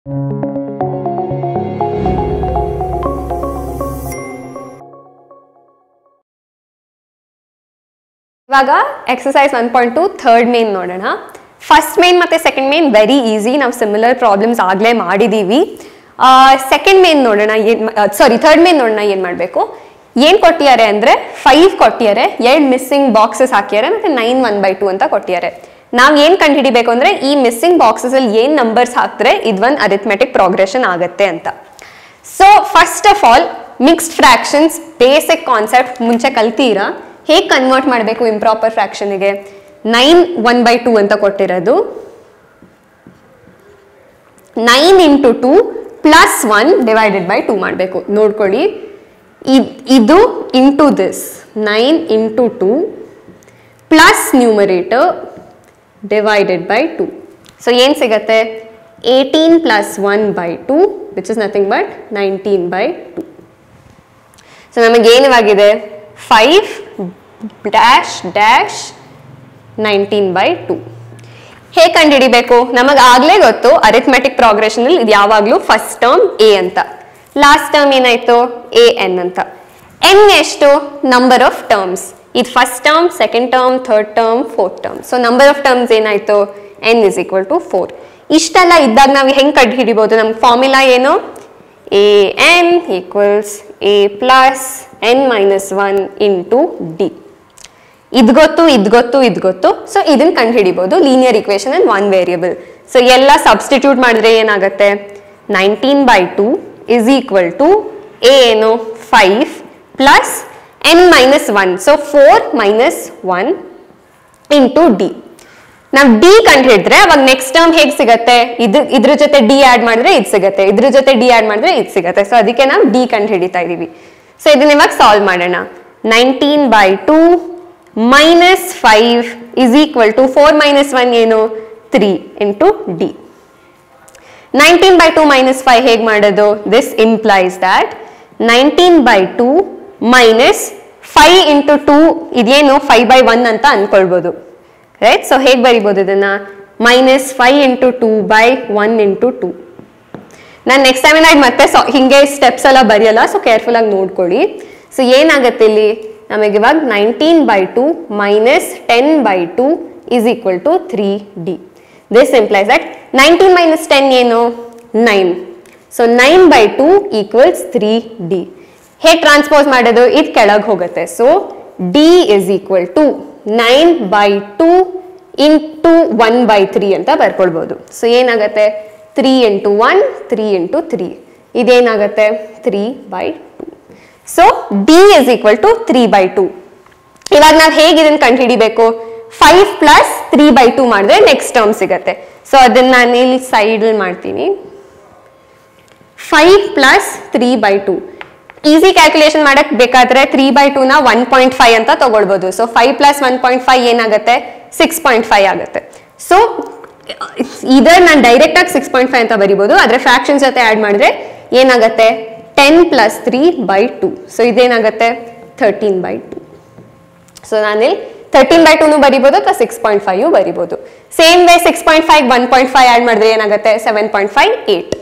ಇವಾಗ exercise one point two third main ನೋಡೋಣ first main ಮತ್ತೆ ಸೆಕೆಂಡ್ ಮೇನ್ ವೆರಿ ಈಸಿ ನಾವು ಸಿಮಿಲರ್ ಪ್ರಾಬ್ಲಮ್ಸ್ ಆಗಲೇ ಮಾಡಿದ್ದೀವಿ ಸೆಕೆಂಡ್ ಮೇನ್ ನೋಡೋಣ ಏನು ಸಾರಿ ಥರ್ಡ್ ಮೇನ್ ನೋಡೋಣ ಏನು ಮಾಡಬೇಕು ಏನು ಕೊಟ್ಟಿದ್ದಾರೆ ಅಂದರೆ ಫೈವ್ ಕೊಟ್ಟಿದ್ದಾರೆ ಎರಡು ಮಿಸ್ಸಿಂಗ್ ಬಾಕ್ಸಸ್ ಹಾಕಿದ್ದಾರೆ ಮತ್ತೆ ನೈನ್ ಒನ್ ಬೈ ಟು ಅಂತ ಕೊಟ್ಟಿದ್ದಾರೆ ನಾವು ಏನು ಕಂಡುಹಿಡಿಬೇಕು ಅಂದರೆ ಈ ಮಿಸ್ಸಿಂಗ್ ಬಾಕ್ಸಸಲ್ಲಿ ಏನು ನಂಬರ್ಸ್ ಹಾಕಿದ್ರೆ ಇದೊಂದು ಅರಿಥ್ಮೆಟಿಕ್ ಪ್ರೋಗ್ರೆಷನ್ ಆಗುತ್ತೆ ಅಂತ so first of all mixed fractions basic concept ಮುಂಚೆ ಕಲ್ತೀರಾ ಹೇಗೆ ಕನ್ವರ್ಟ್ ಮಾಡಬೇಕು ಇಂಪ್ರಾಪರ್ ಫ್ರಾಕ್ಷನ್ಗೆ ನೈನ್ ಒನ್ ಬೈ ಟೂ ಅಂತ ಕೊಟ್ಟಿರೋದು nine into two plus one divided by two ಮಾಡಬೇಕು ನೋಡ್ಕೊಳ್ಳಿ ಇದ್- ಇದು into this nine into two plus numerator divided by two so ಏನು ಸಿಗತ್ತೆ eighteen plus one by two which is nothing but nineteen by two so ನಮಗೇನವಾಗಿದೆ five dash dash nineteen by to ಹೇಗೆ ಕಂಡುಹಿಡಿಬೇಕು ನಮಗೆ ಆಗಲೇ ಗೊತ್ತು ಅರಿಥ್ಮೆಟಿಕ್ ಪ್ರೋಗ್ರೆಷನ್ ಇದು ಯಾವಾಗಲೂ ಫಸ್ಟ್ ಟರ್ಮ್ ಎ ಅಂತ ಲಾಸ್ಟ್ ಟರ್ಮ್ ಏನಾಯ್ತು ಎ ಎನ್ ಅಂತ ಎನ್ ಎಷ್ಟು ನಂಬರ್ ಆಫ್ ಟರ್ಮ್ಸ್ ಇದು first term second term third term fourth term so number of terms ಏನಾಯ್ತು N is equal to four ಇಷ್ಟೆಲ್ಲ ಇದ್ದಾಗ ನಾವು ಹೆಂಗೆ ಕಂಡು ಹಿಡಿಬೋದು ನಮ್ಮ ಫಾರ್ಮುಲಾ ಏನು A N equals A plus N minus one into D ಇದ್ ಗೊತ್ತು ಇದ್ ಗೊತ್ತು ಇದ್ ಗೊತ್ತು ಸೊ ಇದನ್ನ ಕಂಡು ಹಿಡಿಬಹುದು linear equation and one variable so ಎಲ್ಲ ಸಬ್ಸ್ಟಿಟ್ಯೂಟ್ ಮಾಡಿದ್ರೆ ಏನಾಗುತ್ತೆ nineteen by two is equal to a ಏನು five plus N minus one so four minus one into d ನಾವು ಡಿ ಕಂಡು ಹಿಡಿದ್ರೆ ಅವಾಗ ನೆಕ್ಸ್ಟ್ ಟರ್ಮ್ ಹೇಗೆ ಸಿಗತ್ತೆ ಇದು ಇದ್ರ ಜೊತೆ ಡಿ ಆಡ್ ಮಾಡಿದ್ರೆ ಇದು ಸಿಗತ್ತೆ ಇದ್ರ ಜೊತೆ ಡಿ ಆಡ್ ಮಾಡಿದ್ರೆ ಇದು ಸಿಗತ್ತೆ ಸೊ ಅದಕ್ಕೆ ನಾವು ಡಿ ಕಂಡು ಹಿಡಿತಾ ಇದೀವಿ ಸೊ ಇದನ್ನ ಇವಾಗ ಸಾಲ್ವ್ ಮಾಡೋಣ nineteen by two minus five is equal to four minus one ಏನು three into d nineteen by two minus five ಹೇಗೆ ಮಾಡೋದು this implies that nineteen by two minus five into two ಇದೇನು five by one ಅಂತ ಅನ್ಕೊಳ್ಬೋದು right so ಹೇಗೆ ಬರಿಬೋದು ಇದನ್ನ minus five into two by one into two ನಾನು next time ನಾನು ಮತ್ತೆ ಸೊ ಹಿಂಗೆ ಸ್ಟೆಪ್ಸ್ ಎಲ್ಲ ಬರೆಯಲ್ಲ ಸೊ ಕೇರ್ಫುಲ್ ಆಗಿ ನೋಡ್ಕೊಳ್ಳಿ ಸೊ ಏನಾಗುತ್ತೆ ಇಲ್ಲಿ ನಮಗೆ ಇವಾಗ nineteen by two minus ten by two is equal to three d this implies that nineteen minus ten ಏನು nine so nine by two equals three d ಹೇಗೆ ಟ್ರಾನ್ಸ್ಪೋಸ್ ಮಾಡೋದು ಇದು ಕೆಳಗೆ ಹೋಗುತ್ತೆ so D is equal to nine by two into one by three ಅಂತ ಬರ್ಕೊಳ್ಬೋದು so ಏನಾಗುತ್ತೆ three into one three into three ಇದೇನಾಗುತ್ತೆ three by two so D is equal to three by to ಇವಾಗ ನಾವು ಹೇಗೆ ಇದನ್ನ ಕಂಡುಹಿಡಿಬೇಕು five plus three by two ಮಾಡಿದ್ರೆ ನೆಕ್ಸ್ಟ್ ಟರ್ಮ್ ಸಿಗತ್ತೆ ಸೊ ಅದನ್ನ ನಾನು ಇಲ್ಲಿ ಸೈಡ್ ಮಾಡ್ತೀನಿ five plus three by two easy calculation ಮಾಡಕ್ ಬೇಕಾದ್ರೆ ತ್ರೀ ಬೈ ಟೂನ ಒನ್ ಪಾಯಿಂಟ್ ಫೈವ್ ಅಂತ ತಗೊಳ್ಬೋದು so five plus one point five ಏನಾಗುತ್ತೆ ಸಿಕ್ಸ್ ಪಾಯಿಂಟ್ ಫೈವ್ ಆಗುತ್ತೆ ಸೊ ಇದರ್ ನಾನು ಡೈರೆಕ್ಟ್ ಆಗಿ ಸಿಕ್ಸ್ ಪಾಯಿಂಟ್ ಫೈವ್ ಅಂತ ಬರಿಬೋದು ಆದ್ರೆ ಫ್ರಾಕ್ಷನ್ಸ್ ಜೊತೆ ಆ್ಯಡ್ ಮಾಡಿದ್ರೆ ಏನಾಗುತ್ತೆ ten plus three by two so ಇದೇನಾಗುತ್ತೆ ಥರ್ಟೀನ್ ಬೈ ಟು ಸೊ ನಾನಿಲ್ಲಿ ತರ್ಟೀನ್ ಬೈ ಟೂನು ಬರಿಬೋದು ಅಥವಾ ಸಿಕ್ಸ್ ಪಾಯಿಂಟ್ ಫೈವ್ ಬರಿಬೋದು same way six point five one point five add ಮಾಡಿದ್ರೆ ಏನಾಗುತ್ತೆ ಸೆವೆನ್ ಪಾಯಿಂಟ್ ಫೈವ್ ಏಟ್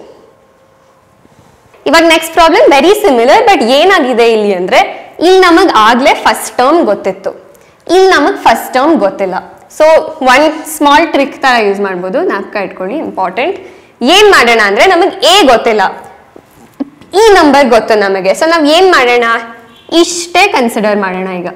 ಇವಾಗ next problem very similar but ಏನಾಗಿದೆ ಇಲ್ಲಿ ಅಂದ್ರೆ ಇಲ್ಲಿ ನಮಗ್ ಆಗ್ಲೇ ಫಸ್ಟ್ ಟರ್ಮ್ ಗೊತ್ತಿತ್ತು ಇಲ್ಲಿ ನಮಗ್ ಫಸ್ಟ್ ಟರ್ಮ್ ಗೊತ್ತಿಲ್ಲ ಸೊ ಒನ್ ಸ್ಮಾಲ್ ಟ್ರಿಕ್ ತರ ಯೂಸ್ ಮಾಡ್ಬೋದು ನಾಪ್ಕ ಇಟ್ಕೊಳ್ಳಿ ಇಂಪಾರ್ಟೆಂಟ್ ಏನ್ ಮಾಡೋಣ ಅಂದ್ರೆ ನಮಗ್ ಎ ಗೊತ್ತಿಲ್ಲ ಈ ನಂಬರ್ ಗೊತ್ತು ನಮಗೆ ಸೊ ನಾವ್ ಏನ್ ಮಾಡೋಣ ಇಷ್ಟೇ ಕನ್ಸಿಡರ್ ಮಾಡೋಣ ಈಗ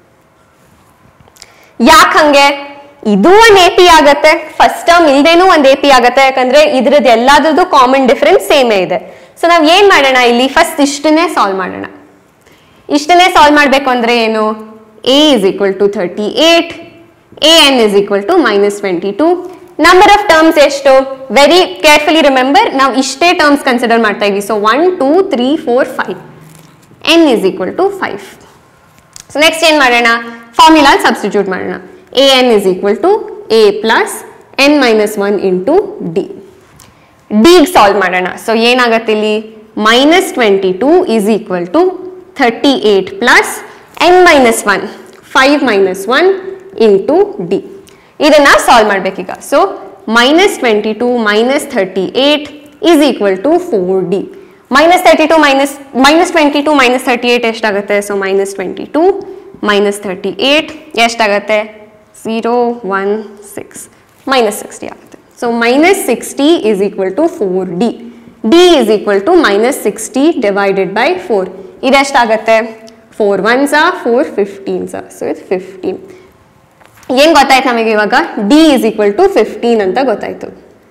ಯಾಕೆ ಹಂಗೆ ಇದು ಒಂದ್ ಎ ಪಿ ಆಗತ್ತೆ ಫಸ್ಟ್ ಟರ್ಮ್ ಇಲ್ದೇನೂ ಒಂದ್ ಎ ಪಿ ಆಗತ್ತೆ ಯಾಕಂದ್ರೆ ಇದ್ರದ್ದು ಎಲ್ಲಾದ್ರದ್ದು ಕಾಮನ್ ಡಿಫರೆನ್ಸ್ ಸೇಮೇ ಇದೆ ಸೊ ನಾವ್ ಏನ್ ಮಾಡೋಣ ಇಲ್ಲಿ ಫಸ್ಟ್ ಇಷ್ಟನ್ನೇ ಸಾಲ್ವ್ ಮಾಡೋಣ ಇಷ್ಟನ್ನೇ ಸಾಲ್ವ್ ಮಾಡ್ಬೇಕು ಅಂದ್ರೆ ಏನು a is equal to thirty eight a N is equal to minus twenty two number of terms ಎಷ್ಟು ವೆರಿ ಕೇರ್ಫುಲಿ ರಿಮೆಂಬರ್ ನಾವು ಇಷ್ಟೇ ಟರ್ಮ್ಸ್ ಕನ್ಸಿಡರ್ ಮಾಡ್ತಾ ಇದ್ವಿ so one two three four five n is equal to five so next ಏನು ಮಾಡೋಣ formula substitute ಮಾಡೋಣ a N is equal to A plus N minus one into d ಡಿಗ್ solve ಮಾಡೋಣ so ಏನಾಗತ್ತೆ ಇಲ್ಲಿ minus twenty two is equal to thirty eight plus N minus one five minus one into d ಇದನ್ನ solve ಮಾಡ್ಬೇಕೀಗ so minus twenty two minus thirty eight is equal to four d minus thirty two minus minus twenty two minus thirty eight ಎಷ್ಟಾಗುತ್ತೆ so minus twenty two minus thirty eight ಎಷ್ಟಾಗುತ್ತೆ zero one six minus sixty ಆಗುತ್ತೆ so minus sixty is equal to four d d is equal to minus sixty divided by four ಇದೆಷ್ಟಾಗುತ್ತೆ four ಒನ್ಸಾ four ಫಿಫ್ಟೀನ್ಸಾ so ಇದು fifteen ಏನು ಗೊತ್ತಾಯ್ತು ನಮಗೆ ಇವಾಗ d is equal to fifteen ಅಂತ ಗೊತ್ತಾಯ್ತು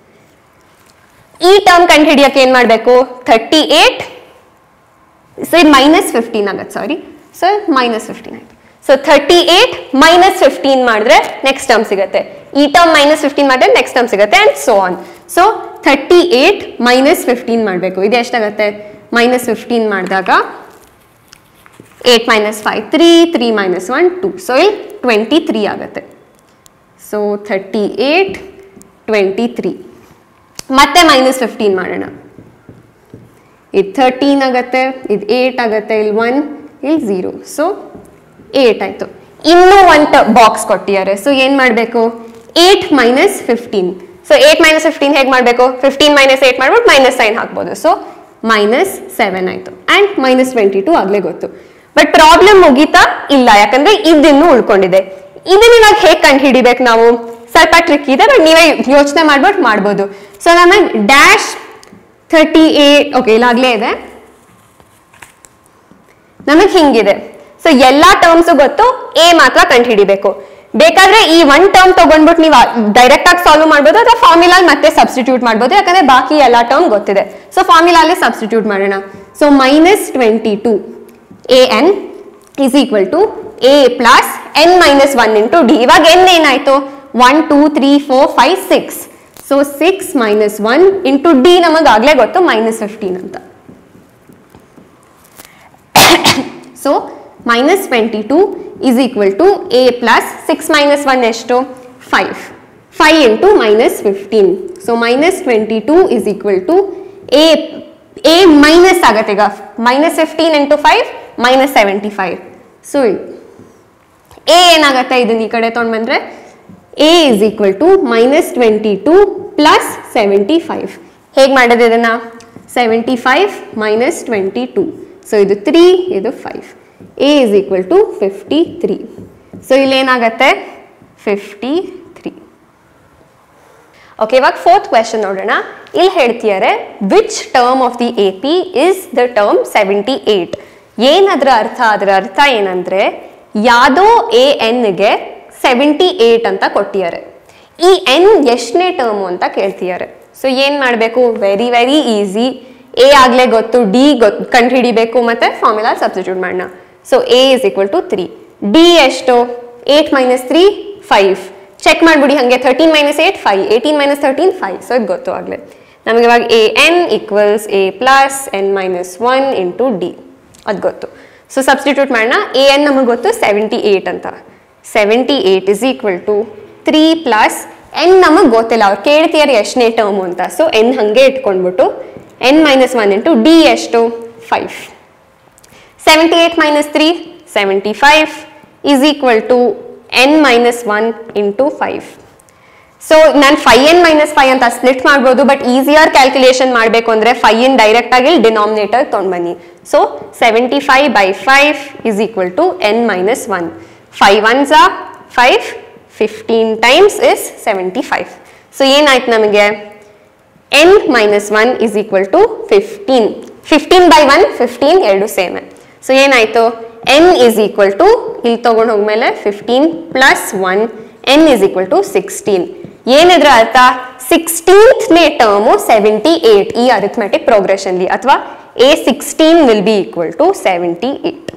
ಈ ಟರ್ಮ್ ಕಂಡು ಹಿಡಿಯಕ್ಕೆ ಏನು ಮಾಡಬೇಕು ಥರ್ಟಿ ಏಟ್ ಸೊ ಇದು ಮೈನಸ್ ಫಿಫ್ಟೀನ್ ಆಗತ್ತೆ ಸಾರಿ ಸೊ ಮೈನಸ್ ಫಿಫ್ಟೀನ್ ಆಯ್ತು so thirty eight minus fifteen ಮಾಡಿದ್ರೆ ನೆಕ್ಸ್ಟ್ ಟರ್ಮ್ ಸಿಗುತ್ತೆ ಈ ಟರ್ಮ್ ಮೈನಸ್ ಫಿಫ್ಟೀನ್ ಮಾಡಿದ್ರೆ ನೆಕ್ಸ್ಟ್ ಟರ್ಮ್ ಸಿಗುತ್ತೆ and so on so thirty eight minus fifteen ಮಾಡಬೇಕು ಇದು ಎಷ್ಟಾಗುತ್ತೆ ಮೈನಸ್ ಫಿಫ್ಟೀನ್ ಮಾಡಿದಾಗ eight minus five three three minus one two so ಇಲ್ಲಿ ಟ್ವೆಂಟಿ ತ್ರೀ ಆಗುತ್ತೆ so thirty eight twenty three ಮತ್ತೆ minus fifteen ಮಾಡೋಣ ಇದು ಥರ್ಟೀನ್ ಆಗುತ್ತೆ ಇದು ಏಟ್ ಆಗುತ್ತೆ ಇಲ್ಲಿ ಒನ್ ಇಲ್ಲಿ ಝೀರೋ ಸೊ ಏಟ್ ಆಯಿತು ಇನ್ನೂ ಒಂದು ಬಾಕ್ಸ್ ಕೊಟ್ಟಿದ್ದಾರೆ ಸೊ ಏನು ಮಾಡಬೇಕು eight minus fifteen so eight minus fifteen ಹೇಗೆ ಮಾಡಬೇಕು ಫಿಫ್ಟೀನ್ ಮೈನಸ್ ಏಟ್ ಮಾಡ್ಬಿಟ್ಟು ಮೈನಸ್ ಸೈನ್ ಹಾಕ್ಬೋದು ಸೊ ಮೈನಸ್ ಸೆವೆನ್ ಆಯಿತು ಆ್ಯಂಡ್ ಮೈನಸ್ ಟ್ವೆಂಟಿ ಟು ಆಗಲೇ ಗೊತ್ತು ಬಟ್ ಪ್ರಾಬ್ಲಮ್ ಮುಗೀತಾ ಇಲ್ಲ ಯಾಕಂದ್ರೆ ಇದಿನ್ನೂ ಉಳ್ಕೊಂಡಿದೆ ಇದನ್ನ ಇವಾಗ ಹೇಗೆ ಕಂಡು ಹಿಡಿಬೇಕು ನಾವು ಸ್ವಲ್ಪ ಟ್ರಿಕ್ ಇದೆ ಬಟ್ ನೀವೇ ಯೋಚನೆ ಮಾಡ್ಬಿಟ್ಟು ಮಾಡ್ಬೋದು ಸೊ ನಮಗೆ ಡ್ಯಾಶ್ ಥರ್ಟಿ ಏಟ್ ಓಕೆ ಇಲ್ಲಾಗಲೇ ಇದೆ ನಮಗೆ ಹಿಂಗಿದೆ ಸೊ ಎಲ್ಲಾ ಟರ್ಮ್ಸ್ ಗೊತ್ತು ಎ ಮಾತ್ರ ಕಂಡು ಹಿಡಿಬೇಕು ಬೇಕಾದ್ರೆ ಈ ಒನ್ ಟರ್ಮ್ ತಗೊಂಡ್ಬಿಟ್ಟು ನೀವು ಡೈರೆಕ್ಟ್ ಆಗಿ ಸಾಲ್ವ್ ಮಾಡ್ಬೋದು ಅಥವಾ ಫಾರ್ಮುಲಾ ಮತ್ತೆ ಸಬ್ಸ್ಟಿಟ್ಯೂಟ್ ಮಾಡ್ಬೋದು ಯಾಕಂದ್ರೆ ಬಾಕಿ ಎಲ್ಲಾ ಟರ್ಮ್ ಗೊತ್ತಿದೆ ಸೊ ಫಾರ್ಮುಲಾಲ್ಲೇ ಸಬ್ಸ್ಟಿಟ್ಯೂಟ್ ಮಾಡೋಣ so minus twenty two a N is equal to A plus N minus one into d ಇವಾಗ ಎನ್ ಏನಾಯ್ತು one two three four five six so six minus one into d ನಮಗಾಗಲೇ ಗೊತ್ತು minus fifteen ಅಂತ so minus twenty two is equal to A plus six minus one ಎಷ್ಟು five five into minus fifteen so minus twenty two is equal to A A minus ಆಗತ್ತೆ ಈಗ minus fifteen into five minus seventy five so a ಏನಾಗತ್ತೆ ಇದನ್ನ ಈ ಕಡೆ ತೊಗೊಂಡು ಬಂದ್ರೆ a is equal to minus twenty two plus seventy five ಹೇಗೆ ಮಾಡೋದು ಇದನ್ನ seventy five minus twenty two so ಇದು ತ್ರೀ ಇದು five a is equal to fifty three so ಇಲ್ಲೇನಾಗತ್ತೆ ಫಿಫ್ಟಿ ತ್ರೀ ಓಕೆ ಇವಾಗ ಫೋರ್ತ್ ಕ್ವೆಶನ್ ನೋಡೋಣ ಇಲ್ಲಿ ಹೇಳ್ತಿದ್ದಾರೆ which term of the A P is the term seventy eight ಏನದ್ರ ಅರ್ಥ ಅದರ ಅರ್ಥ ಏನಂದ್ರೆ ಯಾವುದೋ ಎ ಎನ್ಗೆ ಸೆವೆಂಟಿ ಏಟ್ ಅಂತ ಕೊಟ್ಟಿದ್ದಾರೆ ಈ ಎನ್ ಎಷ್ಟನೇ ಟರ್ಮು ಅಂತ ಕೇಳ್ತಿದ್ದಾರೆ ಸೊ ಏನು ಮಾಡಬೇಕು ವೆರಿ ವೆರಿ ಈಸಿ ಎ ಆಗಲೇ ಗೊತ್ತು ಡಿ ಗೊತ್ತು ಕಂಡು ಹಿಡಿಬೇಕು ಮತ್ತೆ ಫಾರ್ಮುಲಾ ಸಬ್ಸ್ಟಿಟ್ಯೂಟ್ ಮಾಡೋಣ so a is equal to three d ಎಷ್ಟು eight minus three five check ಮಾಡ್ಬಿಡಿ ಹಾಗೆ thirteen minus eight five eighteen minus thirteen five so ಇದು ಗೊತ್ತು ಆಗಲೇ ನಮಗೆ ಇವಾಗ a N equals A plus N minus one into d ಅದು ಗೊತ್ತು ಸೊ ಸಬ್ಸ್ಟಿಟ್ಯೂಟ್ ಮಾಡೋಣ ಎ ಎನ್ ನಮಗೆ ಗೊತ್ತು ಸೆವೆಂಟಿ ಏಟ್ ಅಂತ seventy eight is equal to three plus n ನಮಗೆ ಗೊತ್ತಿಲ್ಲ ಅವ್ರು ಕೇಳ್ತಿಯಾರ ಎಷ್ಟನೇ ಟರ್ಮು ಅಂತ ಸೊ ಎನ್ ಹಾಗೆ ಇಟ್ಕೊಂಡ್ಬಿಟ್ಟು n minus one into D ಎಷ್ಟು five seventy eight minus three seventy five is equal to N minus one into five so ನಾನು five n minus five ಅಂತ ಸ್ಪ್ಲಿಟ್ ಮಾಡ್ಬೋದು ಬಟ್ ಈಸಿಯರ್ ಕ್ಯಾಲ್ಕುಲೇಷನ್ ಮಾಡಬೇಕು ಅಂದರೆ five n direct ಆಗಿ denominator ತೊಗೊಂಡ್ಬನ್ನಿ so seventy five by five is equal to N minus one five ones ಆ five fifteen times is seventy five so ಏನಾಯ್ತು ನಮಗೆ n minus one is equal to fifteen fifteen by one fifteen ಎರಡು same so ಏನಾಯ್ತು N is equal to ಇಲ್ಲಿ ತಗೊಂಡು ಹೋಗ್ಮೇಲೆ fifteen plus one n is equal to sixteen ಏನಿದ್ರ ಅರ್ಥ ಸಿಕ್ಸ್ಟೀನ್ತ್ನೇ ಟರ್ಮು ಸೆವೆಂಟಿ ಏಟ್ ಈ ಅರಿಥ್ಮೆಟಿಕ್ ಪ್ರೋಗ್ರೆಷನ್ಲಿ ಅಥವಾ a sixteen will be equal to seventy eight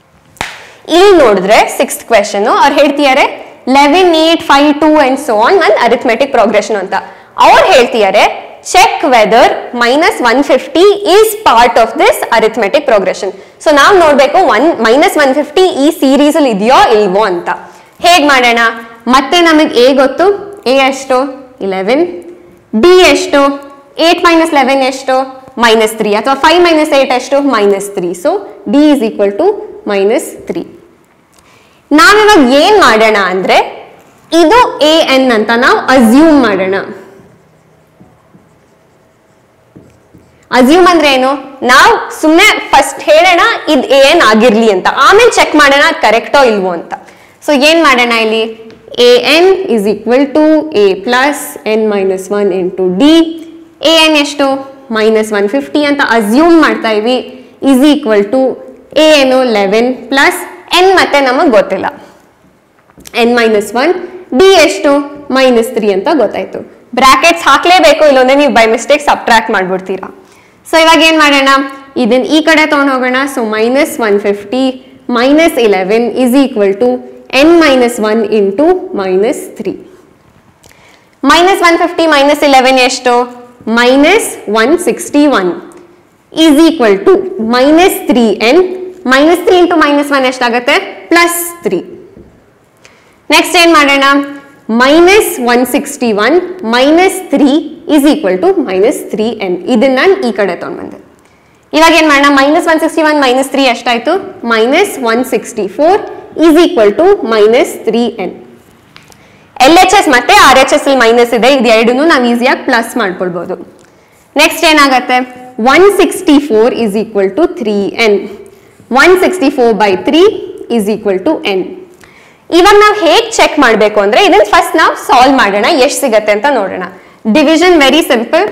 ಇಲ್ಲಿ ನೋಡಿದ್ರೆ ಸಿಕ್ಸ್ತ್ ಕ್ವೆಶನ್ ಅವ್ರು ಹೇಳ್ತಿದ್ದಾರೆ eleven eight five two and so on ಒಂದು ಅರಿಥ್ಮೆಟಿಕ್ ಪ್ರೋಗ್ರೆಷನ್ ಅಂತ ಅವ್ರು ಹೇಳ್ತಿದ್ದಾರೆ check whether minus one fifty is part of this arithmetic progression so ನಾವು ನೋಡ್ಬೇಕು ಒನ್ ಮೈನಸ್ ಒನ್ ಫಿಫ್ಟಿ ಈ ಸೀರೀಸ್ ಅಲ್ಲಿ ಇದೆಯೋ ಇಲ್ವೋ ಅಂತ ಹೇಗ್ ಮಾಡೋಣ ಮತ್ತೆ ನಮಗೆ ಎ ಗೊತ್ತು ಎ ಎಷ್ಟು ಇಲೆವೆನ್ ಡಿ ಎಷ್ಟು ಏಟ್ ಮೈನಸ್ ಲೆವೆನ್ ಎಷ್ಟು ಮೈನಸ್ ತ್ರೀ ಅಥವಾ ಫೈವ್ ಮೈನಸ್ ಏಟ್ ಎಷ್ಟು minus three so D is equal to minus three ನಾವಿವಾಗ ಏನ್ ಮಾಡೋಣ ಅಂದ್ರೆ ಇದು ಎ ಎನ್ ಅಂತ ನಾವು ಅಸ್ಯೂಮ್ ಮಾಡೋಣ ಅಸ್ಯೂಮ್ ಅಂದ್ರೆ ಏನು ನಾವು ಸುಮ್ಮನೆ ಫಸ್ಟ್ ಹೇಳೋಣ ಇದು ಏನ್ ಆಗಿರ್ಲಿ ಅಂತ ಆಮೇಲೆ ಚೆಕ್ ಮಾಡೋಣ ಕರೆಕ್ಟೋ ಇಲ್ವೋ ಅಂತ ಸೊ ಏನ್ ಮಾಡೋಣ ಇಲ್ಲಿ a N is equal to A plus N minus one into D a n ಎಷ್ಟು ಮೈನಸ್ ಒನ್ ಫಿಫ್ಟಿ ಅಂತ ಅಸ್ಯೂಮ್ ಮಾಡ್ತಾ ಇವಿ ಇಸ್ ಈಕ್ವಲ್ ಟು ಎ ಏನು ಲೆವೆನ್ ಪ್ಲಸ್ ಎನ್ ಮತ್ತೆ ನಮಗೆ ಗೊತ್ತಿಲ್ಲ ಎನ್ ಮೈನಸ್ ಒನ್ ಡಿ ಎಷ್ಟು ಮೈನಸ್ ತ್ರೀ ಅಂತ ಗೊತ್ತಾಯ್ತು ಬ್ರಾಕೆಟ್ಸ್ ಹಾಕ್ಲೇಬೇಕು ಇಲ್ಲೊಂದ್ರೆ ನೀವು ಬೈ ಮಿಸ್ಟೇಕ್ ಸಬ್ಟ್ರಾಕ್ಟ್ ಮಾಡ್ಬಿಡ್ತೀರಾ ಸೊ ಇವಾಗ ಏನ್ ಮಾಡೋಣ ಇದನ್ನ ಈ ಕಡೆ ತಗೊಂಡು ಹೋಗೋಣ so minus one fifty minus eleven is equal to N minus one into minus three minus one fifty minus eleven ಎಷ್ಟು minus one sixty one is equal to minus three n minus three into minus one ಎಷ್ಟಾಗುತ್ತೆ plus three next ಏನ್ ಮಾಡೋಣ minus one sixty one minus three is equal to minus three n ಇದನ್ನ ನಾನು ಈ ಕಡೆ ತಗೊಂಡ್ಬಂದೆ ಇವಾಗ ಏನ್ ಮಾಡೋಣ minus one sixty one minus three ಎಷ್ಟಾಯ್ತು minus one sixty four is equal to minus three n L H S ಮತ್ತೆ ಆರ್ ಎಚ್ ಎಸ್ ಅಲ್ಲಿ ಮೈನಸ್ ಇದೆ ಇದು ಎರಡನ್ನೂ ನಾವು ಈಸಿಯಾಗಿ ಪ್ಲಸ್ ಮಾಡ್ಕೊಳ್ಬಹುದು ನೆಕ್ಸ್ಟ್ ಏನಾಗತ್ತೆ one sixty four is equal to three n one sixty four by three is equal to n ಇವಾಗ ನಾವು ಹೇಗೆ ಚೆಕ್ ಮಾಡಬೇಕು ಅಂದ್ರೆ ಇದನ್ನ ಫಸ್ಟ್ ನಾವು ಸಾಲ್ವ್ ಮಾಡೋಣ ಎಷ್ಟು ಸಿಗತ್ತೆ ಅಂತ ನೋಡೋಣ division very simple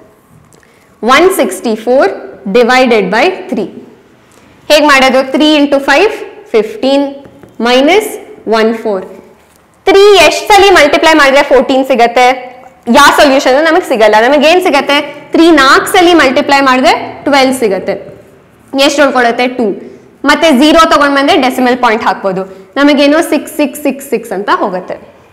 one sixty four divided by three ಹೇಗೆ ಮಾಡೋದು three into five fifteen minus one four three ಎಷ್ಟು ಸಲ ಮಲ್ಟಿಪ್ಲೈ ಮಾಡಿದ್ರೆ ಫೋರ್ಟೀನ್ ಸಿಗತ್ತೆ ಯಾವ ಸೊಲ್ಯೂಷನ್ ನಮಗೆ ಸಿಗಲ್ಲ ನಮಗೆ ಏನ್ ಸಿಗತ್ತೆ ತ್ರೀ ನಾಲ್ಕು ಸಲ ಮಲ್ಟಿಪ್ಲೈ ಮಾಡಿದ್ರೆ ಟ್ವೆಲ್ ಸಿಗತ್ತೆ ಎಷ್ಟು ಉಳ್ಕೊಳುತ್ತೆ ಟೂ ಮತ್ತೆ ಝೀರೋ ತಗೊಂಡ್ ಬಂದ್ರೆ ಡೆಸಿಮಲ್ ಪಾಯಿಂಟ್ ಹಾಕ್ಬೋದು ನಮಗೇನೋ ಸಿಕ್ಸ್ ಸಿಕ್ಸ್ ಸಿಕ್ಸ್ ಸಿಕ್ಸ್ ಅಂತ ಹೋಗುತ್ತೆ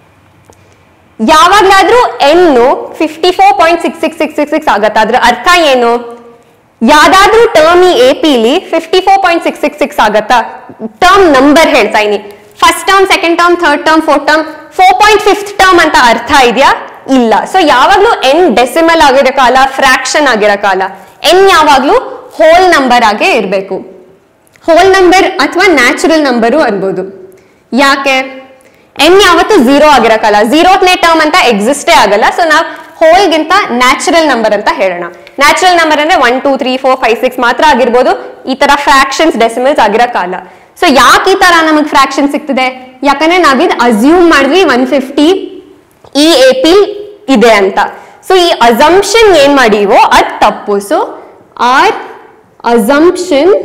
ಯಾವಾಗ್ಲಾದ್ರೂ ಎನ್ನು fifty four point six six six six six ಆಗತ್ತೆ ಅದ್ರ ಅರ್ಥ ಏನು ಯಾವ್ದಾದ್ರೂ ಟರ್ಮ್ ಈ ಎ ಪಿಲಿ fifty four point six six six ಆಗತ್ತಾ ಟರ್ಮ್ ನಂಬರ್ ಹೇಳ್ತಾ ಇದೀನಿ first term second term third term fourth term four point fifth term ಅಂತ ಅರ್ಥ ಇದೆಯಾ ಇಲ್ಲ ಸೊ ಯಾವಾಗ್ಲೂ ಎನ್ ಡೆಸಿಮಲ್ ಆಗಿರೋ ಕಾಲ ಫ್ರಾಕ್ಷನ್ ಆಗಿರೋ ಕಾಲ ಎನ್ ಯಾವಾಗ್ಲೂ ಹೋಲ್ ನಂಬರ್ ಆಗೇ ಇರಬೇಕು ಹೋಲ್ ನಂಬರ್ ಅಥವಾ ನ್ಯಾಚುರಲ್ ನಂಬರು ಅನ್ಬೋದು ಯಾಕೆ ಎನ್ ಯಾವತ್ತು ಝೀರೋ ಆಗಿರಕ್ಕಲ್ಲ ಝೀರೋತ್ನೇ ಟರ್ಮ್ ಅಂತ ಎಕ್ಸಿಸ್ಟೇ ಆಗಲ್ಲ ಸೊ ನಾವು ಹೋಲ್ಗಿಂತ ನ್ಯಾಚುರಲ್ ನಂಬರ್ ಅಂತ ಹೇಳೋಣ ನ್ಯಾಚುರಲ್ ನಂಬರ್ ಅಂದ್ರೆ one two three four five six ಮಾತ್ರ ಆಗಿರ್ಬೋದು ಈ ತರ ಫ್ರಾಕ್ಷನ್ಸ್ ಡೆಸಿಮಲ್ಸ್ ಆಗಿರಕ್ಕಲ್ಲ ಸೊ ಯಾಕೆ ಈ ತರ ನಮಗೆ ಫ್ರಾಕ್ಷನ್ ಸಿಗ್ತದೆ ಯಾಕಂದ್ರೆ ನಾವಿದ್ ಅಸ್ಯೂಮ್ ಮಾಡಿದ್ವಿ ಒನ್ ಫಿಫ್ಟಿ ಈ ಎ ಪಿ ಇದೆ ಅಂತ ಸೊ ಈ ಅಸಂಪ್ಷನ್ ಏನ್ ಮಾಡಿವೋ ಅದ್ ತಪ್ಪು so our assumption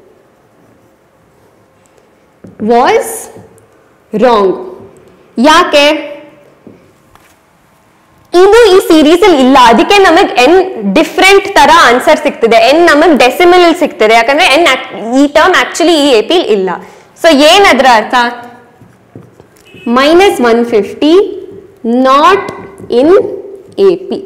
was wrong ಯಾಕೆ ಇದು ಈ ಸೀರೀಸ್ ಅಲ್ಲಿ ಇಲ್ಲ ಅದಕ್ಕೆ ನಮಗ್ ಎನ್ ಡಿಫ್ರೆಂಟ್ ತರ ಆನ್ಸರ್ ಸಿಗ್ತದೆ ಎನ್ ನಮಗ್ ಡೆಸಿಮಲ್ ಸಿಗ್ತದೆ ಯಾಕಂದ್ರೆ ಎನ್ ಈ ಟರ್ಮ್ ಆಕ್ಚುಲಿ ಈ ಎ ಪಿ ಇಲ್ಲ ಸೊ ಏನ್ ಅದ್ರ ಅರ್ಥ minus one fifty not in A P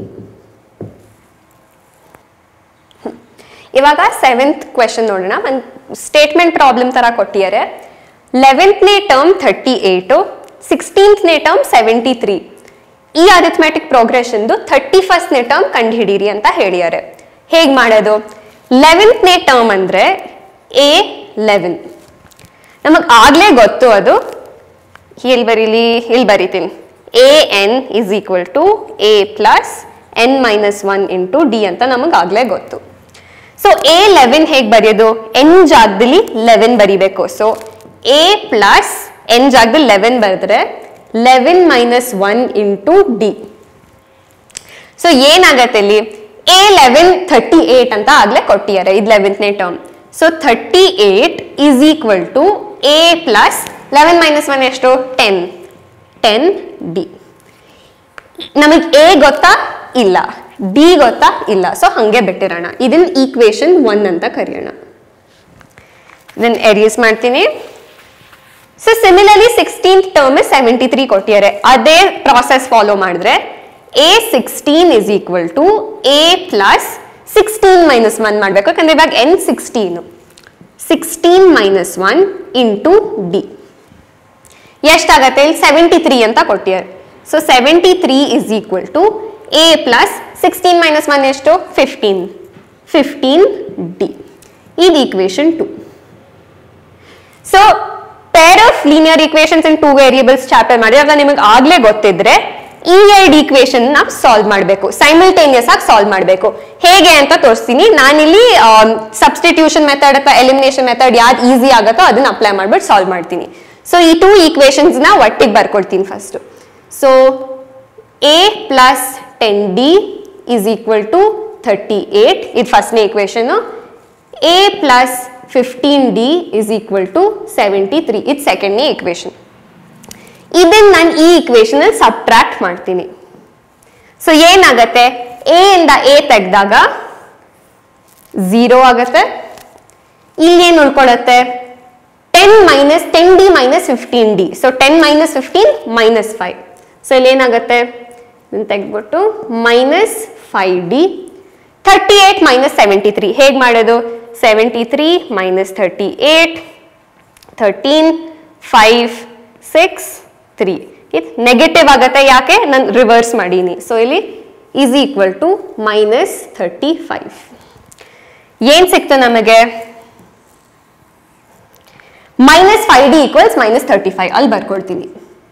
ಇವಾಗ ಸೆವೆಂತ್ ಕ್ವೆಶನ್ ನೋಡೋಣ ಒಂದು ಸ್ಟೇಟ್ಮೆಂಟ್ ಪ್ರಾಬ್ಲಮ್ ತರ ಕೊಟ್ಟಿದ್ದಾರೆ ಲೆವೆಂತ್ನೇ ಟರ್ಮ್ ಥರ್ಟಿ ಏಟು ಸಿಕ್ಸ್ಟೀನ್ತ್ನೇ ಟರ್ಮ್ ಸೆವೆಂಟಿ ತ್ರೀ ಈ ಅರಿಥ್ಮೆಟಿಕ್ ಪ್ರೋಗ್ರೆಷನ್ದು ಥರ್ಟಿ ಫಸ್ಟ್ನೇ ಟರ್ಮ್ ಕಂಡುಹಿಡೀರಿ ಅಂತ ಹೇಳಿದ್ದಾರೆ ಹೇಗೆ ಮಾಡೋದು ಲೆವೆಂತ್ನೇ ಟರ್ಮ್ ಅಂದರೆ ಎ ಲೆವೆನ್ ನಮಗೆ ಆಗಲೇ ಗೊತ್ತು ಅದು ಇಲ್ಲಿ ಬರೀಲಿ ಇಲ್ಲಿ ಬರಿತೀನಿ a N is equal to A plus N minus one into d ಅಂತ ನಮಗೆ ಆಗಲೇ ಗೊತ್ತು ಸೊ ಎ ಲೆವೆನ್ ಹೇಗೆ ಬರೆಯೋದು ಎನ್ ಜಾಗದಲ್ಲಿ ಲೆವೆನ್ ಬರಿಬೇಕು ಸೊ ಎ ಪ್ಲಸ್ ಎನ್ ಜಾಗದಲ್ಲಿ ಲೆವೆನ್ ಬರೆದ್ರೆ eleven minus one into d so ಏನಾಗತ್ತೆ ಇಲ್ಲಿ ಎ ಲೆವೆನ್ ಥರ್ಟಿ ಏಟ್ ಅಂತ ಆಗ್ಲೇ ಕೊಟ್ಟಿದ್ದಾರೆ ಇದು ಲೆವೆಂತ್ನೇ term so thirty eight is equal to A plus eleven minus one ಎಷ್ಟು ಟೆನ್ ಟೆನ್ ಡಿ ನಮಗೆ ಎ ಗೊತ್ತಾ ಇಲ್ಲ ಡಿ ಗೊತ್ತಾ ಇಲ್ಲ ಸೊ ಹಂಗೆ ಬಿಟ್ಟಿರೋಣ ಇದನ್ನ ಈಕ್ವೇಶನ್ ಒನ್ ಅಂತ ಕರೆಯೋಣ ಇದನ್ನ ಎರಿಯಸ್ ಮಾಡ್ತೀನಿ so similarly sixteenth term seventy three ಕೊಟ್ಟಿದ್ದಾರೆ ಅದೇ ಪ್ರಾಸೆಸ್ ಫಾಲೋ ಮಾಡಿದ್ರೆ a sixteen is equal to A plus sixteen minus one ಮಾಡಬೇಕು ಯಾಕಂದ್ರೆ ಇವಾಗ n sixteen sixteen minus one into d ಎಷ್ಟಾಗತ್ತೆ ಇಲ್ಲಿ ಸೆವೆಂಟಿ ತ್ರೀ ಅಂತ ಕೊಟ್ಟಿದ್ದಾರೆ so seventy three is equal to A plus sixteen minus one ಎಷ್ಟು fifteen fifteen d ಇದು equation two so pair of linear equations in two variables chapter ಮಾಡಿ ಅವಾಗ ನಿಮಗೆ ಆಗ್ಲೇ ಗೊತ್ತಿದ್ರೆ ಈ ಎರಡು ಈಕ್ವೇಶನ್ ನ ಸಾಲ್ವ್ ಮಾಡಬೇಕು ಸೈಮಲ್ಟೇನಿಯಸ್ ಆಗಿ ಸಾಲ್ವ್ ಮಾಡಬೇಕು ಹೇಗೆ ಅಂತ ತೋರಿಸ್ತೀನಿ ನಾನಿಲ್ಲಿ ಸಬ್ಸ್ಟಿಟ್ಯೂಷನ್ ಮೆಥಡ್ ಅಥವಾ ಎಲಿಮಿನೇಷನ್ ಮೆಥಡ್ ಯಾವ್ದು ಈಸಿ ಆಗತ್ತೋ ಅದನ್ನ ಅಪ್ಲೈ ಮಾಡ್ಬಿಟ್ಟು ಸಾಲ್ವ್ ಮಾಡ್ತೀನಿ ಸೊ ಈ ಟೂ ಈಕ್ವೇಶನ್ಸ್ ನ ಒಟ್ಟಿಗೆ ಬರ್ಕೊಳ್ತೀನಿ first so a plus ten d is equal to thirty eight ಇದು ಫಸ್ಟ್ನೇ equation a plus fifteen d is equal to seventy three ಇದು ಸೆಕೆಂಡ್ನೇ ಈಕ್ವೇಶನ್ ಇದನ್ನ ನಾನು ಈ ಈಕ್ವೇಶನ್ ಅಲ್ಲಿ ಸಬ್ಟ್ರಾಕ್ಟ್ ಮಾಡ್ತೀನಿ ಸೊ ಏನಾಗತ್ತೆ ಎ ಇಂದ ಎ ತೆಗೆದಾಗ ಝೀರೋ ಆಗತ್ತೆ ಇಲ್ಲಿ ಏನು ಉಳ್ಕೊಳತ್ತೆ ten minus ten d minus fifteen d so ten minus fifteen minus five so ಇಲ್ಲಿ ಏನಾಗುತ್ತೆ ಇದನ್ನ ತೆಗೆದ್ಬಿಟ್ಟು minus five d thirty eight minus seventy three ಹೇಗೆ ಮಾಡೋದು seventy three minus thirty eight thirteen five six three ಇದು negative ಆಗುತ್ತೆ ಯಾಕೆ ನಾನು ರಿವರ್ಸ್ ಮಾಡೀನಿ ಸೊ ಇಲ್ಲಿ is equal to minus thirty five ಏನ್ ಸಿಕ್ತು ನಮಗೆ minus five d equals minus thirty five ಅಲ್ಲಿ ಬರ್ಕೊಳ್ತೀನಿ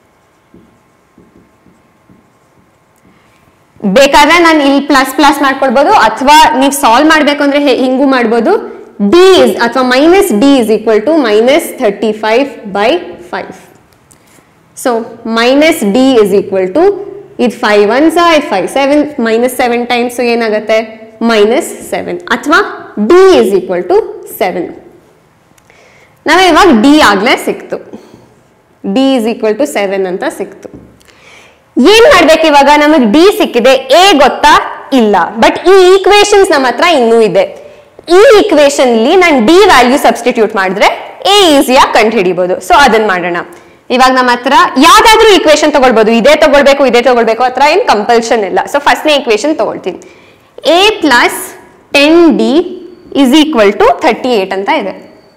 ಬೇಕಾದ್ರೆ ನಾನು ಇಲ್ಲಿ ಪ್ಲಸ್ ಪ್ಲಸ್ ಮಾಡ್ಕೊಳ್ಬೋದು ಅಥವಾ ನೀವು ಸಾಲ್ವ್ ಮಾಡಬೇಕು ಅಂದ್ರೆ ಹೆ- ಹಿಂಗೂ ಮಾಡ್ಬೋದು ಡಿ ಇಸ್ ಅಥವಾ minus d is equal to minus thirty five by five so minus d is equal to ಇದು ಫೈವ್ ಒನ್ಸ ಇದು five seven minus seven times ಏನಾಗುತ್ತೆ ಮೈನಸ್ ಸೆವೆನ್ ಅಥವಾ d is equal to seven ನಮಗೆ ಇವಾಗ d ಆಗ್ಲೇ ಸಿಕ್ತು d is equal to seven ಅಂತ ಸಿಕ್ತು ಏನ್ ಮಾಡ್ಬೇಕು ಇವಾಗ ನಮಗೆ ಡಿ ಸಿಕ್ಕಿದೆ ಎ ಗೊತ್ತಾ ಇಲ್ಲ ಬಟ್ ಈ ಈಕ್ವೇಶನ್ಸ್ ನಮ್ಮ ಹತ್ರ ಇನ್ನೂ ಇದೆ ಈ ಈಕ್ವೇಶನ್ ಅಲ್ಲಿ ನಾನು ಡಿ ವ್ಯಾಲ್ಯೂ ಸಬ್ಸ್ಟಿಟ್ಯೂಟ್ ಮಾಡಿದ್ರೆ ಎ ಈಸಿಯಾಗಿ ಕಂಡು ಹಿಡಿಬಹುದು ಸೊ ಅದನ್ನ ಮಾಡೋಣ ಇವಾಗ ನಮ್ಮ ಹತ್ರ ಯಾವ್ದಾದ್ರೂ ಈಕ್ವೇಶನ್ ತಗೊಳ್ಬಹುದು ಇದೇ ತಗೊಳ್ಬೇಕು ಇದೇ ತಗೊಳ್ಬೇಕು ಹತ್ರ ಏನ್ ಕಂಪಲ್ಷನ್ ಇಲ್ಲ ಸೊ ಫಸ್ಟ್ನೇ ಈಕ್ವೇಶನ್ ತಗೊಳ್ತೀನಿ a plus ten d is equal to thirty eight ಅಂತ ಇದೆ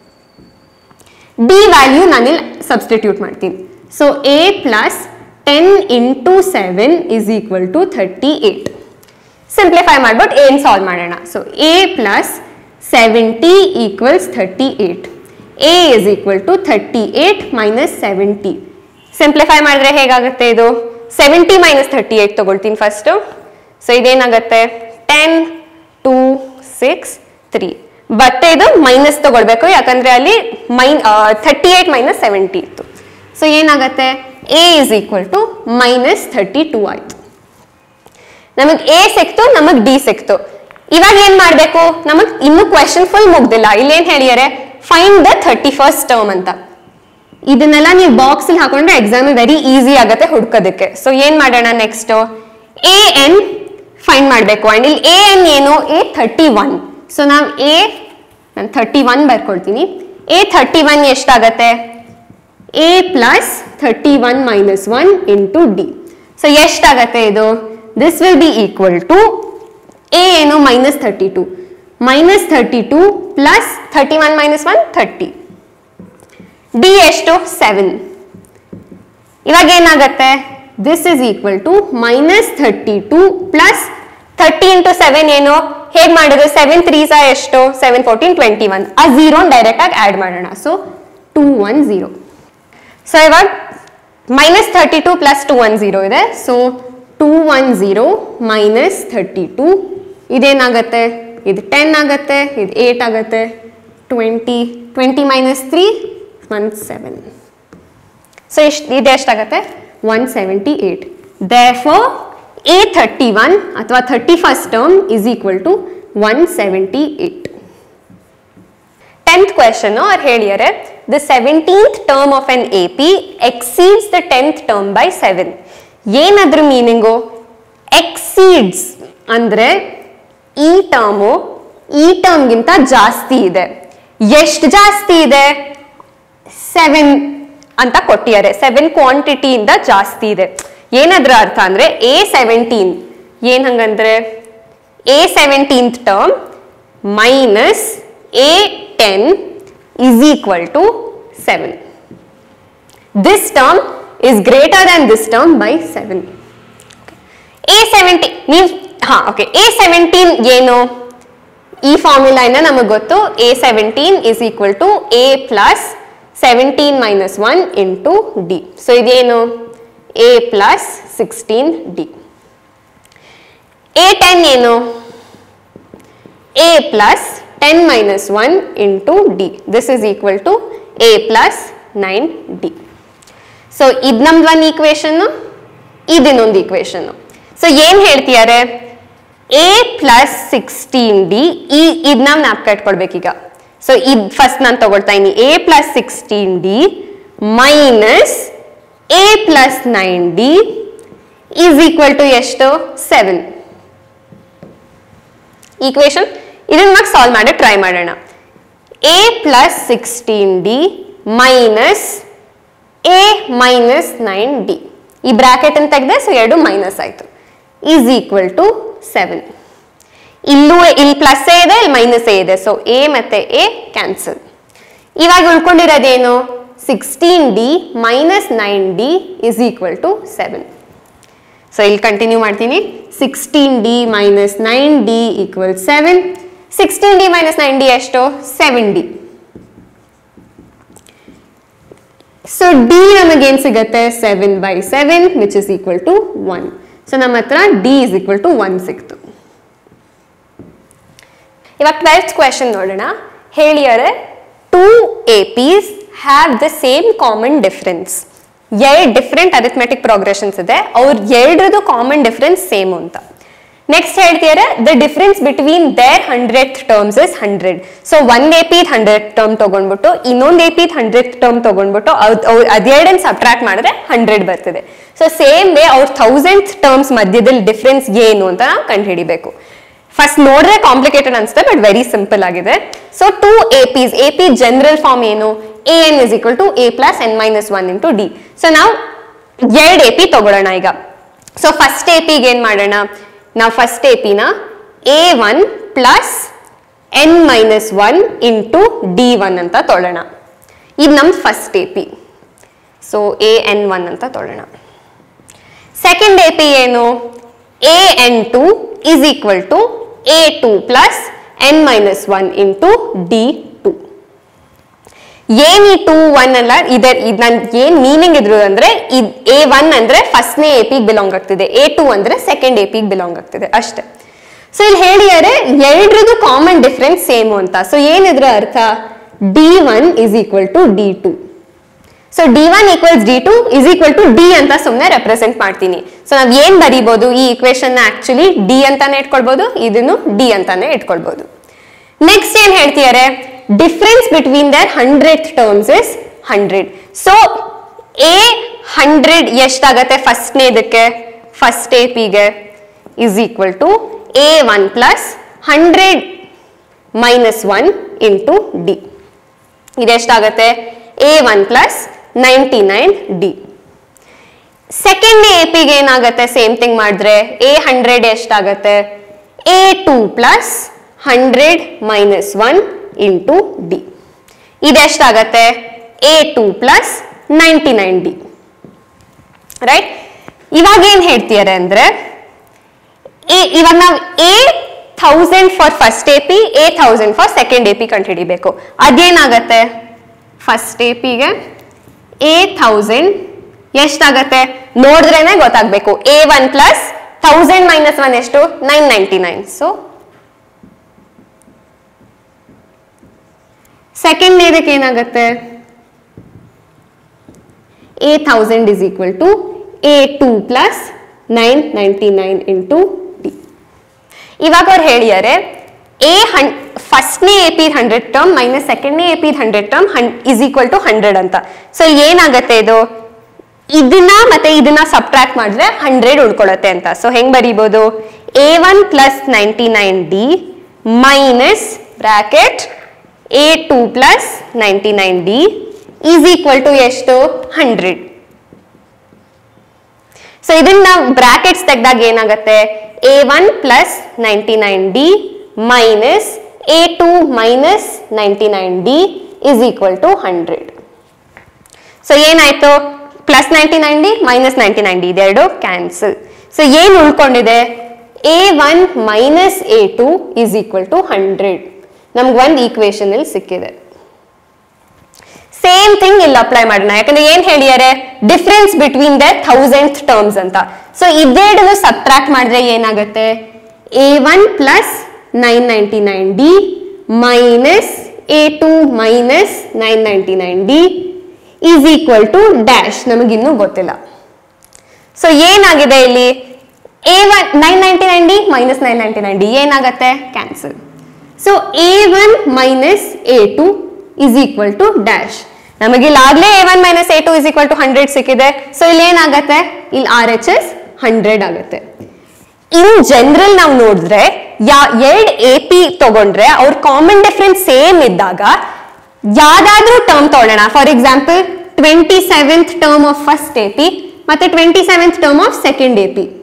ಡಿ ವ್ಯಾಲ್ಯೂ ನಾನಿಲ್ಲಿ ಸಬ್ಸ್ಟಿಟ್ಯೂಟ್ ಮಾಡ್ತೀನಿ so a plus ten into seven is equal to thirty eight simplify ಮಾಡ್ಬಿಟ್ಟು ಏನು ಸಾಲ್ವ್ ಮಾಡೋಣ so a plus seventy equals thirty eight a is equal to thirty eight minus seventy simplify ಮಾಡಿದ್ರೆ ಹೇಗಾಗುತ್ತೆ ಇದು seventy minus thirty eight ತಗೊಳ್ತೀನಿ first so ಇದೇನಾಗುತ್ತೆ ten two six three ಮತ್ತೆ ಇದು ಮೈನಸ್ ತಗೊಳ್ಬೇಕು ಯಾಕಂದ್ರೆ ಅಲ್ಲಿ ಮೈನ್ ಥರ್ಟಿ ಏಟ್ ಮೈನಸ್ ಸೆವೆಂಟಿ ಇತ್ತು ಸೊ ಏನಾಗುತ್ತೆ a is equal to minus thirty two ಆಯ್ತು ನಮಗ್ ಎ ಸಿಕ್ತು ನಮಗ್ ಡಿ ಸಿಕ್ತು ಇವಾಗ ಏನ್ ಮಾಡ್ಬೇಕು ನಮಗ್ ಇನ್ನು ಕ್ವೆಶನ್ ಫುಲ್ ಮುಗ್ದಿಲ್ಲ ಇಲ್ಲೇನ್ ಹೇಳಿದಾರೆ find the thirty first term ಅಂತ ಇದನ್ನೆಲ್ಲ ನೀವು ಬಾಕ್ಸ್ ಅಲ್ಲಿ ಹಾಕೊಂಡ್ರೆ ಎಕ್ಸಾಮ್ ವೆರಿ ಈಸಿ ಆಗತ್ತೆ ಹುಡ್ಕೋದಕ್ಕೆ ಸೊ ಏನ್ ಮಾಡೋಣ ನೆಕ್ಸ್ಟ್ ಎ ಎನ್ ಫೈಂಡ್ ಮಾಡಬೇಕು ಅಂಡ್ ಇಲ್ಲಿ ಎ ಎನ್ ಏನು ಎ ಥರ್ಟಿ ಒನ್ ಸೊ ನಾವು ಎ ನಾನು ಥರ್ಟಿ ಒನ್ ಬರ್ಕೊಳ್ತೀನಿ ಎ ಥರ್ಟಿ ಒನ್ ಎಷ್ಟಾಗತ್ತೆ a plus thirty one minus one into d so ಎಷ್ಟಾಗತ್ತೆ ಇದು this will be equal to a ಏನು minus thirty two minus thirty two plus thirty one minus one thirty d ಎಷ್ಟು seven ಇವಾಗ ಏನಾಗತ್ತೆ this is equal to minus thirty two plus thirty into seven ಏನು ಹೇಗೆ ಮಾಡಿದ್ರು seven threes ಎಷ್ಟು seven fourteen twenty one ಆ zero direct ಆಗಿ add ಮಾಡೋಣ so two one zero so ಇವಾಗ minus thirty two plus two one zero ಇದೆ so two one zero minus thirty two ಇದೇನಾಗತ್ತೆ ಇದು ಟೆನ್ ಆಗತ್ತೆ ಇದು ಏಟ್ ಆಗತ್ತೆ twenty twenty minus three one seven so ಇಷ್ಟು ಇದು ಎಷ್ಟಾಗತ್ತೆ one seventy eight therefore a thirty one ಅಥವಾ thirty first term is equal to one seventy eight tenth question ಅವ್ರು ಹೇಳಿದ್ದಾರೆ the seventeenth term of an A P exceeds the tenth term by seven ಏನಾದ್ರ meaning exceeds ಅಂದ್ರೆ ಈ term ಈ ಟರ್ಮ್ಗಿಂತ ಜಾಸ್ತಿ ಇದೆ ಎಷ್ಟು ಜಾಸ್ತಿ ಇದೆ ಸೆವೆನ್ ಅಂತ ಕೊಟ್ಟಿದ್ದಾರೆ ಸೆವೆನ್ ಕ್ವಾಂಟಿಟಿಯಿಂದ ಜಾಸ್ತಿ ಇದೆ ಏನಾದ್ರ ಅರ್ಥ ಅಂದ್ರೆ ಎ ಸೆವೆಂಟೀನ್ ಏನ್ ಹಂಗಂದ್ರೆ a seventeenth term minus a ten is equal to 7. This term is greater than this term by 7. A seventy ನೀವು ಹಾ ಓಕೆ ಎ ಸೆವೆಂಟೀನ್ ಏನು ಈ ಫಾರ್ಮುಲಾ ಇಂದ ನಮಗೆ ಗೊತ್ತು a seventeen is equal to A plus seventeen minus one into d so ಇದೇನು a plus sixteen d a ten ಏನು a plus ten minus one into d this is equal to A plus nine d so ಇದು ನಮ್ದು ಒಂದು ಈಕ್ವೇಶನ್ನು ಇದಿನ್ನೊಂದು ಈಕ್ವೇಶನ್ನು so ಏನು ಹೇಳ್ತಿದ್ದಾರೆ A plus sixteen D ಈ ಇದು ನಾವು ನ್ಯಾಪ್ ಕಟ್ಕೊಳ್ಬೇಕೀಗ ಸೊ ಇದು ಫಸ್ಟ್ ನಾನು ತಗೊಳ್ತಾ ಇದ್ದೀನಿ a plus sixteen d minus a plus nine d is equal to ಎಷ್ಟು ಸೆವೆನ್ ಈಕ್ವೇಶನ್ ಇದನ್ನ ಮಾರ್ಕ್ ಸಾಲ್ವ್ ಮಾಡಿ ಟ್ರೈ ಮಾಡೋಣ a plus sixteen d minus a minus nine d ಈ ಬ್ರಾಕೆಟ್ ಅನ್ನು ತೆಗೆದೆ ಸೊ ಎರಡು ಮೈನಸ್ ಆಯ್ತು ಈಸ್ ಈಕ್ವಲ್ ಟು ಸೆವೆನ್ ಇಲ್ಲೂ ಇಲ್ಲಿ ಪ್ಲಸ್ ಎ ಇದೆ ಇಲ್ಲಿ ಮೈನಸ್ ಎ ಇದೆ ಸೊ ಎ ಮತ್ತೆ ಎ ಕ್ಯಾನ್ಸಲ್ ಇವಾಗ ಉಳ್ಕೊಂಡಿರೋದೇನು sixteen d minus nine d is equal to seven so ಇಲ್ಲಿ ಕಂಟಿನ್ಯೂ ಮಾಡ್ತೀನಿ sixteen d minus nine d equal seven sixteen d minus nine d ಎಷ್ಟು seven d so d ನಮಗೇನು ಸಿಗುತ್ತೆ seven by seven which is equal to one so ನಮ್ಮ ಹತ್ರ d is equal to one ಸಿಕ್ತು ಇವಾಗ twelfth question ನೋಡೋಣ ಹೇಳಿದರೆ two APs have the same common difference ಎರಡು ಡಿಫ್ರೆಂಟ್ ಅರಿಥ್ಮೆಟಿಕ್ ಪ್ರೋಗ್ರೆಷನ್ಸ್ ಇದೆ ಅವ್ರ ಎರಡರದು ಕಾಮನ್ ಡಿಫ್ರೆನ್ಸ್ ಸೇಮ್ ಅಂತ ನೆಕ್ಸ್ಟ್ ಹೇಳ್ತಿದ್ದಾರೆ the difference between their hundred terms is hundred so ಒಂದ್ ಎ ಪಿ ಹಂಡ್ರೆಡ್ ಟರ್ಮ್ ತಗೊಂಡ್ಬಿಟ್ಟು ಇನ್ನೊಂದು ಎ ಪಿ ಹಂಡ್ರೆಡ್ ಟರ್ಮ್ ತಗೊಂಡ್ಬಿಟ್ಟು ಅದೆರಡನ್ನ ಸಬ್ಟ್ರಾಕ್ಟ್ ಮಾಡಿದ್ರೆ ಹಂಡ್ರೆಡ್ ಬರ್ತದೆ ಸೊ ಸೇಮ್ ವೇ ಅವ್ರ ಥೌಸಂಡ್ ಟರ್ಮ್ಸ್ ಮಧ್ಯದಲ್ಲಿ ಡಿಫ್ರೆನ್ಸ್ ಏನು ಅಂತ ನಾವು ಕಂಡುಹಿಡಿಬೇಕು ಫಸ್ಟ್ ನೋಡಿದ್ರೆ ಕಾಂಪ್ಲಿಕೇಟೆಡ್ ಅನ್ಸುತ್ತೆ ಬಟ್ ವೆರಿ ಸಿಂಪಲ್ ಆಗಿದೆ so two APs A P general form ಏನು A N is equal to A plus N minus one into d so ನಾವು ಎರಡು ಎ ಪಿ ತಗೊಳ್ಳೋಣ ಈಗ ಸೊ ಫಸ್ಟ್ ಎ ಪಿಗೆ ಏನು ಮಾಡೋಣ ನಾವು ಫಸ್ಟ್ ಎ ಪಿನ a one plus N minus one into d one ಅಂತ ತೊಗೊಳ್ಳೋಣ ಇದು ನಮ್ದು first A P so a n one ಅಂತ ತೊಗೊಳ್ಳೋಣ ಸೆಕೆಂಡ್ ಎ ಪಿ ಏನು A n two is equal to a two plus N minus one into d two ಏನ್ ಈ two one ಅಲ್ಲ ಇದರ್ ಇದು ನನ್ ಏನ್ ಮೀನಿಂಗ್ ಇದ್ರು ಅಂದ್ರೆ ಎ ಒನ್ ಅಂದ್ರೆ ಫಸ್ಟ್ನೇ ಎ ಪಿಗ್ ಬಿಲಾಂಗ್ ಆಗ್ತಿದೆ ಎ ಟು ಅಂದ್ರೆ ಸೆಕೆಂಡ್ ಎ ಪಿಗ್ ಬಿಲಾಂಗ್ ಆಗ್ತಿದೆ ಅಷ್ಟೇ ಸೊ ಇಲ್ಲಿ ಹೇಳಿದರೆ ಎರಡ್ರದ್ದು ಕಾಮನ್ ಡಿಫ್ರೆನ್ಸ್ ಸೇಮು ಅಂತ ಸೊ ಏನಿದ್ರ ಅರ್ಥ d one is equal to d two so d one equals d two is equal to d ಅಂತ ಸುಮ್ಮನೆ ರೆಪ್ರೆಸೆಂಟ್ ಮಾಡ್ತೀನಿ ಸೊ ನಾವ್ ಏನ್ ಬರೀಬಹುದು ಈ ಇಕ್ವೇಶನ್ ಆಕ್ಚುಲಿ ಡಿ ಅಂತಾನೆ ಇಟ್ಕೊಳ್ಬಹುದು ಇದನ್ನು ಡಿ ಅಂತಾನೆ ಇಟ್ಕೊಳ್ಬಹುದು ನೆಕ್ಸ್ಟ್ ಏನ್ ಹೇಳ್ತಿದ್ದಾರೆ difference between the hundred terms is hundred so a hundred ಎಷ್ಟಾಗತ್ತೆ ಫಸ್ಟ್ನೇ ಇದಕ್ಕೆ ಫಸ್ಟ್ ಎ ಪಿಗೆ is equal to a one plus hundred minus one into d ಇದೆಷ್ಟಾಗತ್ತೆ a one plus ninety nine d second A ಪಿಗೆ ಏನಾಗುತ್ತೆ same thing ಮಾಡಿದ್ರೆ a hundred ಎಷ್ಟಾಗತ್ತೆ a two plus hundred minus one into d ಇದೆಷ್ಟಾಗತ್ತೆ a two plus ninety nine d right ಇವಾಗ ಏನ್ ಹೇಳ್ತಿದ್ದಾರೆ ಅಂದ್ರೆ ಎ- ಇವಾಗ ನಾವು a thousand for first A P a thousand for second A P ಕಂಡುಹಿಡಿಬೇಕು ಅದೇನಾಗತ್ತೆ ಫಸ್ಟ್ ಎ ಪಿಗೆ ಎ ಥೌಸಂಡ್ ಎಷ್ಟಾಗತ್ತೆ ನೋಡಿದ್ರೇನೆ ಗೊತ್ತಾಗ್ಬೇಕು a one plus thousand minus one ಎಷ್ಟು nine ninety nine so second ಇದಕ್ಕೆ ಏನಾಗುತ್ತೆ a thousand is equal to a two plus nine ninety nine into d ಇವಾಗ ಅವ್ರು ಹೇಳಿದ್ದಾರೆ ಎ ಹನ್ ಫಸ್ಟ್ನೇ A P hundred term minus ಸೆಕೆಂಡ್ನೇ ಎ ಪಿ ಹಂಡ್ರೆಡ್ ಟರ್ಮ್ ಹನ್ ಇಸ್ ಈಕ್ವಲ್ ಟು ಹಂಡ್ರೆಡ್ ಅಂತ ಸೊ ಏನಾಗತ್ತೆ ಇದು ಇದನ್ನ ಮತ್ತೆ ಇದನ್ನ ಸಬ್ಟ್ರಾಕ್ಟ್ ಮಾಡಿದ್ರೆ ಹಂಡ್ರೆಡ್ ಉಳ್ಕೊಳತ್ತೆ ಅಂತ ಸೊ ಹೆಂಗ್ ಬರೀಬೋದು a one plus ninety nine d minus bracket a two plus ninety nine d is equal to ಎಷ್ಟು ಹಂಡ್ರೆಡ್ ಸೊ ಇದನ್ನ ನಾವು ಬ್ರಾಕೆಟ್ಸ್ ತೆಗ್ದಾಗ ಏನಾಗುತ್ತೆ a one plus ninety nine d minus a two minus ninety nine d is equal to hundred so ಏನಾಯ್ತು plus ninety nine d minus ninety nine d ಇದೆರಡು cancel so ಏನು ಉಳ್ಕೊಂಡಿದೆ a one minus a two is equal to hundred ನಮ್ಗೆ ಒಂದು equation ಇಲ್ಲಿ ಸಿಕ್ಕಿದೆ same thing ಇಲ್ಲಿ apply ಮಾಡೋಣ ಯಾಕಂದ್ರೆ ಏನ್ ಹೇಳಿದ್ದಾರೆ difference between the thousand terms ಅಂತ ಸೊ ಇದೆರಡನ್ನು ಸಬ್ಟ್ರಾಕ್ಟ್ ಮಾಡಿದ್ರೆ ಏನಾಗುತ್ತೆ a one plus nine ninety nine d minus a two minus nine ninety nine d is equal to dash ನಮಗಿನ್ನೂ ಗೊತ್ತಿಲ್ಲ ಸೊ ಏನಾಗಿದೆ ಇಲ್ಲಿ a one nine ninety nine d minus nine ninety nine d ಏನಾಗತ್ತೆ cancel so a one minus a two is equal to dash ನಮಗೆ ಇಲ್ಲಾಗಲೇ a one minus a two is equal to hundred ಸಿಕ್ಕಿದೆ so ಇಲ್ಲಿ ಏನಾಗತ್ತೆ ಇಲ್ಲಿ R H S hundred ಆಗುತ್ತೆ in general ನಾವು ನೋಡಿದ್ರೆ ಯಾ ಎರಡ್ ಎ ಪಿ ತಗೊಂಡ್ರೆ ಅವ್ರ ಕಾಮನ್ ಡಿಫ್ರೆನ್ಸ್ ಸೇಮ್ ಇದ್ದಾಗ ಯಾವ್ದಾದ್ರೂ ಟರ್ಮ್ ತಗೊಳ್ಳೋಣ for example twenty seventh term of first A P ಮತ್ತೆ twenty seventh term of second A P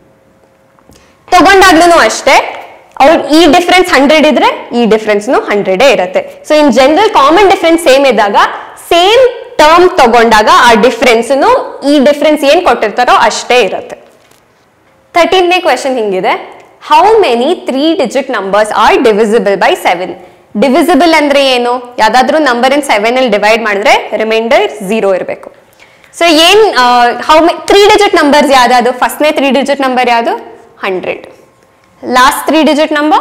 ತಗೊಂಡಾಗ್ಲೂ ಅಷ್ಟೇ ಅವ್ರ ಈ ಡಿಫ್ರೆನ್ಸ್ ಹಂಡ್ರೆಡ್ ಇದ್ರೆ ಈ ಡಿಫ್ರೆನ್ಸ್ನು ಹಂಡ್ರೆಡೇ ಇರುತ್ತೆ so in general common difference same ಇದ್ದಾಗ ಸೇಮ್ ಟರ್ಮ್ ತಗೊಂಡಾಗ ಆ ಡಿಫ್ರೆನ್ಸ್ ಈ ಡಿಫ್ರೆನ್ಸ್ ಏನ್ ಕೊಟ್ಟಿರ್ತಾರೋ ಅಷ್ಟೇ ಇರುತ್ತೆ ಥರ್ಟೀನ್ನೇ ಕ್ವೆಶನ್ ಹಿಂಗಿದೆ how many three digit numbers are divisible by seven divisible ಅಂದ್ರೆ ಏನು ಯಾವ್ದಾದ್ರು ನಂಬರ್ ಇನ್ ಸೆವೆನ್ ಅಲ್ಲಿ ಡಿವೈಡ್ ಮಾಡಿದ್ರೆ ರಿಮೈಂಡರ್ ಝೀರೋ ಇರಬೇಕು ಸೊ ಏನ್ ಹೌ ತ್ರೀ ಡಿಜಿಟ್ ನಂಬರ್ಸ್ ಯಾವ್ದು ಫಸ್ಟ್ನೇ ತ್ರೀ ಡಿಜಿಟ್ ನಂಬರ್ ಯಾವುದು hundred last three digit number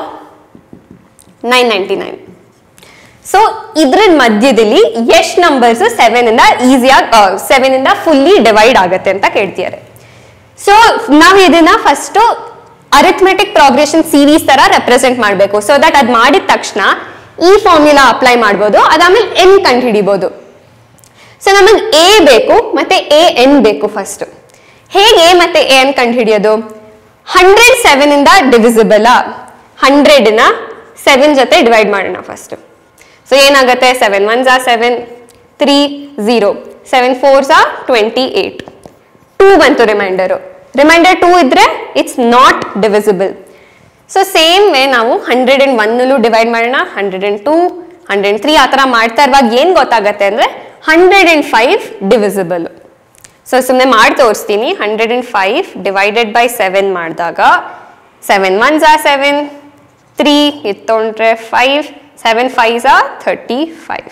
nine ninety nine so ಇದ್ರ ಮಧ್ಯದಲ್ಲಿ ಎಷ್ಟು ನಂಬರ್ಸ್ ಸೆವೆನ್ ಇಂದ ಈಸಿಯಾಗಿ ಸೆವೆನ್ ಇಂದ ಫುಲ್ಲಿ ಡಿವೈಡ್ ಆಗುತ್ತೆ ಅಂತ ಕೇಳ್ತಿದ್ದಾರೆ ಸೊ ನಾವು ಇದನ್ನ ಫಸ್ಟ್ ಅರಿಥಮೆಟಿಕ್ ಪ್ರೋಗ್ರೆಷನ್ ಸೀರೀಸ್ ತರ ರೆಪ್ರೆಸೆಂಟ್ ಮಾಡಬೇಕು ಸೊ ದಟ್ ಅದ್ ಮಾಡಿದ ತಕ್ಷಣ ಈ ಫಾರ್ಮ್ಯುಲಾ ಅಪ್ಲೈ ಮಾಡ್ಬೋದು ಅದಾದ್ಮೇಲೆ ಎನ್ ಕಂಡು ಹಿಡಿಬೋದು ಸೊ ನಮಗೆ ಎ ಬೇಕು ಮತ್ತೆ ಎ ಎನ್ ಬೇಕು ಫಸ್ಟ್ ಹೇಗೆ ಎ ಮತ್ತೆ ಎ ಎನ್ ಕಂಡು ಹಿಡಿಯೋದು ಹಂಡ್ರೆಡ್ ಸೆವೆನ್ ಇಂದ ಡಿವಿಸಿಬಲ್ ಹಂಡ್ರೆಡ್ ನ ಸೆವೆನ್ ಜೊತೆ ಡಿವೈಡ್ ಮಾಡೋಣ ಫಸ್ಟ್ ಸೊ ಏನಾಗುತ್ತೆ ಸೆವೆನ್ ಒನ್ ಝಾ seven three zero seven four ಝಾ ಟ್ವೆಂಟಿ ಏಟ್ ಟೂ ಬಂತು ರಿಮೈಂಡರು ರಿಮೈಂಡರ್ ಟೂ ಇದ್ರೆ it's not divisible so same way ನಾವು ಹಂಡ್ರೆಡ್ ಅಂಡ್ ಒನ್ನಲ್ಲೂ ಡಿವೈಡ್ ಮಾಡೋಣ hundred and two hundred and three ಆ ಥರ ಮಾಡ್ತಾ ಇರುವಾಗ ಏನು ಗೊತ್ತಾಗತ್ತೆ ಅಂದರೆ hundred and five divisible so ಸುಮ್ಮನೆ ಮಾಡಿ ತೋರಿಸ್ತೀನಿ hundred and five divided by seven ಮಾಡಿದಾಗ ಸೆವೆನ್ ಒನ್ ಝಾ ಸೆವೆನ್ ತ್ರೀ ಇದು ತೊಗೊಂಡ್ರೆ ಫೈವ್ ಸೆವೆನ್ ಫೈವ್ ಝಾ ಥರ್ಟಿ ಫೈವ್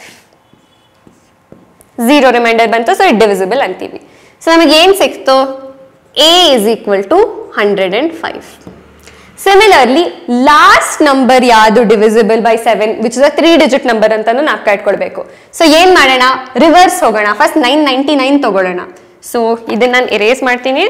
ಝೀರೋ ರಿಮೈಂಡರ್ ಬಂತು ಸೊ ಇಟ್ ಡಿವಿಸಿಬಲ್ ಅಂತೀವಿ ಸೊ ನಮಗೆ ಏನು ಸಿಕ್ತು a is equal to hundred and five similarly last number ಯಾವುದು divisible by seven which is a three digit number ಅಂತಾನು ನಾವು ಇಟ್ಕೊಳ್ಬೇಕು ಸೊ ಏನ್ ಮಾಡೋಣ ರಿವರ್ಸ್ ಹೋಗೋಣ ಫಸ್ಟ್ ನೈನ್ ನೈಂಟಿ ನೈನ್ ತಗೊಳ್ಳೋಣ ಸೊ ಇದನ್ನ ನಾನು ಎರೇಸ್ ಮಾಡ್ತೀನಿ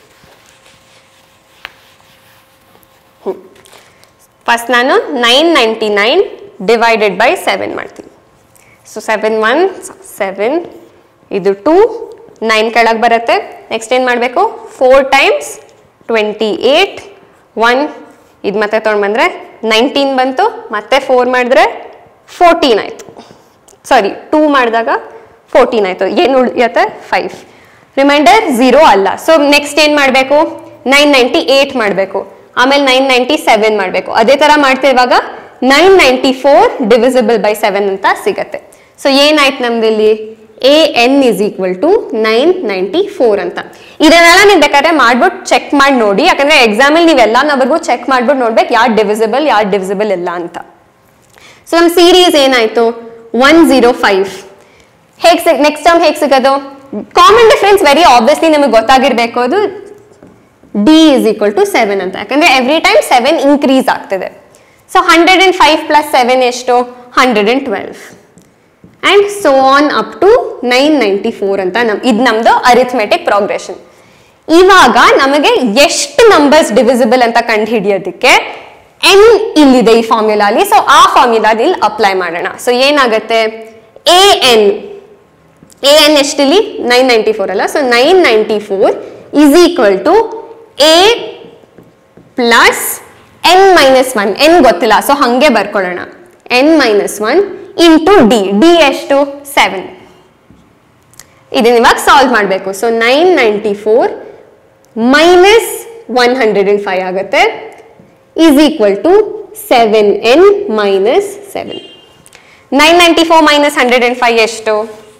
ಫಸ್ಟ್ ನಾನು nine ninety nine divided by seven ಮಾಡ್ತೀನಿ ಸೊ ಸೆವೆನ್ ಒನ್ ಸೆವೆನ್ ಇದು ಟೂ ನೈನ್ ಕೆಳಗೆ ಬರುತ್ತೆ ನೆಕ್ಸ್ಟ್ ಏನು ಮಾಡಬೇಕು four times twenty eight one ಇದು ಮತ್ತೆ ತೊಗೊಂಡ್ಬಂದ್ರೆ ನೈನ್ಟೀನ್ ಬಂತು ಮತ್ತೆ ಫೋರ್ ಮಾಡಿದ್ರೆ ಫೋರ್ಟೀನ್ ಆಯಿತು ಸಾರಿ ಟೂ ಮಾಡಿದಾಗ ಫೋರ್ಟೀನ್ ಆಯಿತು ಏನು ಉಳಿಯುತ್ತೆ ಫೈವ್ ರಿಮೈಂಡರ್ ಝೀರೋ ಅಲ್ಲ ಸೊ ನೆಕ್ಸ್ಟ್ ಏನು ಮಾಡಬೇಕು ನೈನ್ ನೈಂಟಿ ಏಯ್ಟ್ ಮಾಡಬೇಕು ಆಮೇಲೆ ನೈನ್ ನೈಂಟಿ ಸೆವೆನ್ ಮಾಡಬೇಕು ಅದೇ ಥರ ಮಾಡ್ತಿರುವಾಗ nine ninety four divisible by seven ಅಂತ ಸಿಗತ್ತೆ ಸೊ ಏನಾಯ್ತು ನಮ್ದಿಲ್ಲಿ a N is equal to nine ninety four ಅಂತ ಇದನ್ನೆಲ್ಲ ನೀವು ಬೇಕಾದ್ರೆ ಮಾಡ್ಬಿಟ್ಟು ಚೆಕ್ ಮಾಡಿ ನೋಡಿ ಯಾಕಂದ್ರೆ ಎಕ್ಸಾಮಲ್ಲಿ ನೀವೆಲ್ಲ ನವರೆಗೂ ಚೆಕ್ ಮಾಡ್ಬಿಟ್ಟು ನೋಡ್ಬೇಕು ಯಾರು ಡಿವಿಸಿಬಲ್ ಯಾರು ಡಿವಿಸಿಬಲ್ ಇಲ್ಲ ಅಂತ ಸೊ ನಮ್ಮ ಸೀರೀಸ್ ಏನಾಯ್ತು ಒನ್ ಜೀರೋ ಫೈವ್ ಹೇಗೆ ಸಿಗ್ ನೆಕ್ಸ್ಟ್ ಟರ್ಮ್ ಹೇಗೆ ಸಿಗೋದು ಕಾಮನ್ ಡಿಫ್ರೆನ್ಸ್ ವೆರಿ ಆಬ್ವಿಯಸ್ಲಿ ನಿಮಗೆ ಗೊತ್ತಾಗಿರ್ಬೇಕು ಅದು d is equal to seven ಅಂತ ಯಾಕಂದ್ರೆ ಎವ್ರಿ ಟೈಮ್ ಸೆವೆನ್ ಇನ್ಕ್ರೀಸ್ ಆಗ್ತಿದೆ so hundred and five plus seven ಎಷ್ಟು hundred and twelve and so on up to nine ninety four ಅಂತ ನಮ್ ಇದು ನಮ್ದು ಅರಿಥಮೆಟಿಕ್ ಪ್ರೋಗ್ರೆಷನ್ ಇವಾಗ ನಮಗೆ ಎಷ್ಟು ನಂಬರ್ಸ್ ಡಿವಿಸಿಬಲ್ ಅಂತ ಕಂಡು ಹಿಡಿಯೋದಕ್ಕೆ ಎನ್ ಇಲ್ಲಿದೆ ಈ ಫಾರ್ಮ್ಯುಲಾಲಿ ಸೊ ಆ ಫಾರ್ಮ್ಯುಲಾದಲ್ಲಿ ಇಲ್ಲಿ ಅಪ್ಲೈ ಮಾಡೋಣ ಸೊ ಏನಾಗುತ್ತೆ ಎ ಎನ್ ಎ ಎನ್ ಎಷ್ಟಿಲ್ಲಿ ನೈನ್ ನೈಂಟಿ ಫೋರ್ ಅಲ್ಲ so nine ninety four is equal to A plus N minus one n ಗೊತ್ತಿಲ್ಲ ಸೊ ಹಾಗೆ ಬರ್ಕೊಳ್ಳೋಣ n minus one into d d ಎಷ್ಟು ಸೆವೆನ್ ಇದನ್ನ ಇವಾಗ ಸಾಲ್ವ್ ಮಾಡಬೇಕು so nine ninety four minus one hundred and five ಆಗುತ್ತೆ is equal to seven n minus seven nine ninety four minus hundred and five ಎಷ್ಟು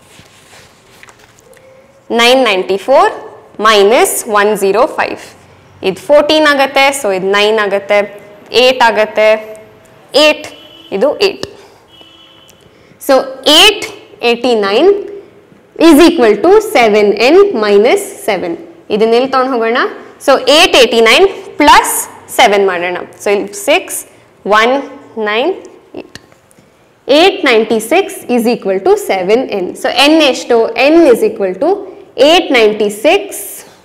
nine ninety four minus one zero five ಇದು fourteen ಆಗುತ್ತೆ so ಇದು nine ಆಗುತ್ತೆ eight ಆಗುತ್ತೆ eight ಇದು eight so eight eighty nine is equal to seven n minus seven ಇದನ್ನ ಎಲ್ಲಿ ತೊಗೊಂಡು ಹೋಗೋಣ so eight eighty nine plus seven ಮಾಡೋಣ ಸೊ ಇಲ್ಲಿ six one nine eight eight ninety six is equal to seven n so n ಎಷ್ಟು n is equal to eight ninety six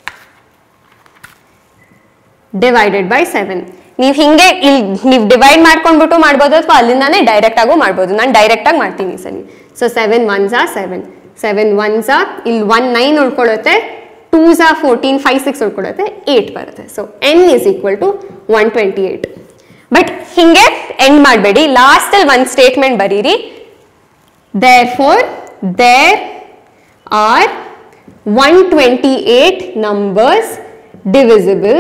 divided by seven ನೀವು ಹಿಂಗೆ ಇಲ್ಲಿ ನೀವು divide ಮಾಡ್ಕೊಂಡ್ಬಿಟ್ಟು ಮಾಡ್ಬೋದು ಅಥವಾ ಅಲ್ಲಿಂದಾನೇ ಡೈರೆಕ್ಟ್ ಆಗು ಮಾಡ್ಬೋದು ನಾನು ಡೈರೆಕ್ಟ್ ಆಗಿ ಮಾಡ್ತೀನಿ ಈ ಸಲ ಸೊ ಸೆವೆನ್ ಒನ್ ಝಾ ಸೆವೆನ್ ಸೆವೆನ್ ಒನ್ ಝಾ ಇಲ್ಲಿ ಒನ್ ನೈನ್ ಉಳ್ಕೊಳ್ಳುತ್ತೆ ಟೂ ಝಾ ಫೋರ್ಟೀನ್ ಫೈವ್ ಸಿಕ್ಸ್ ಉಳ್ಕೊಳ್ಳುತ್ತೆ ಏಟ್ ಬರುತ್ತೆ so n is equal to one twenty eight but ಹಿಂಗೆ ಎಂಡ್ ಮಾಡಬೇಡಿ ಲಾಸ್ಟಲ್ಲಿ ಒಂದು ಸ್ಟೇಟ್ಮೆಂಟ್ ಬರೀರಿ there four there are one twenty eight numbers divisible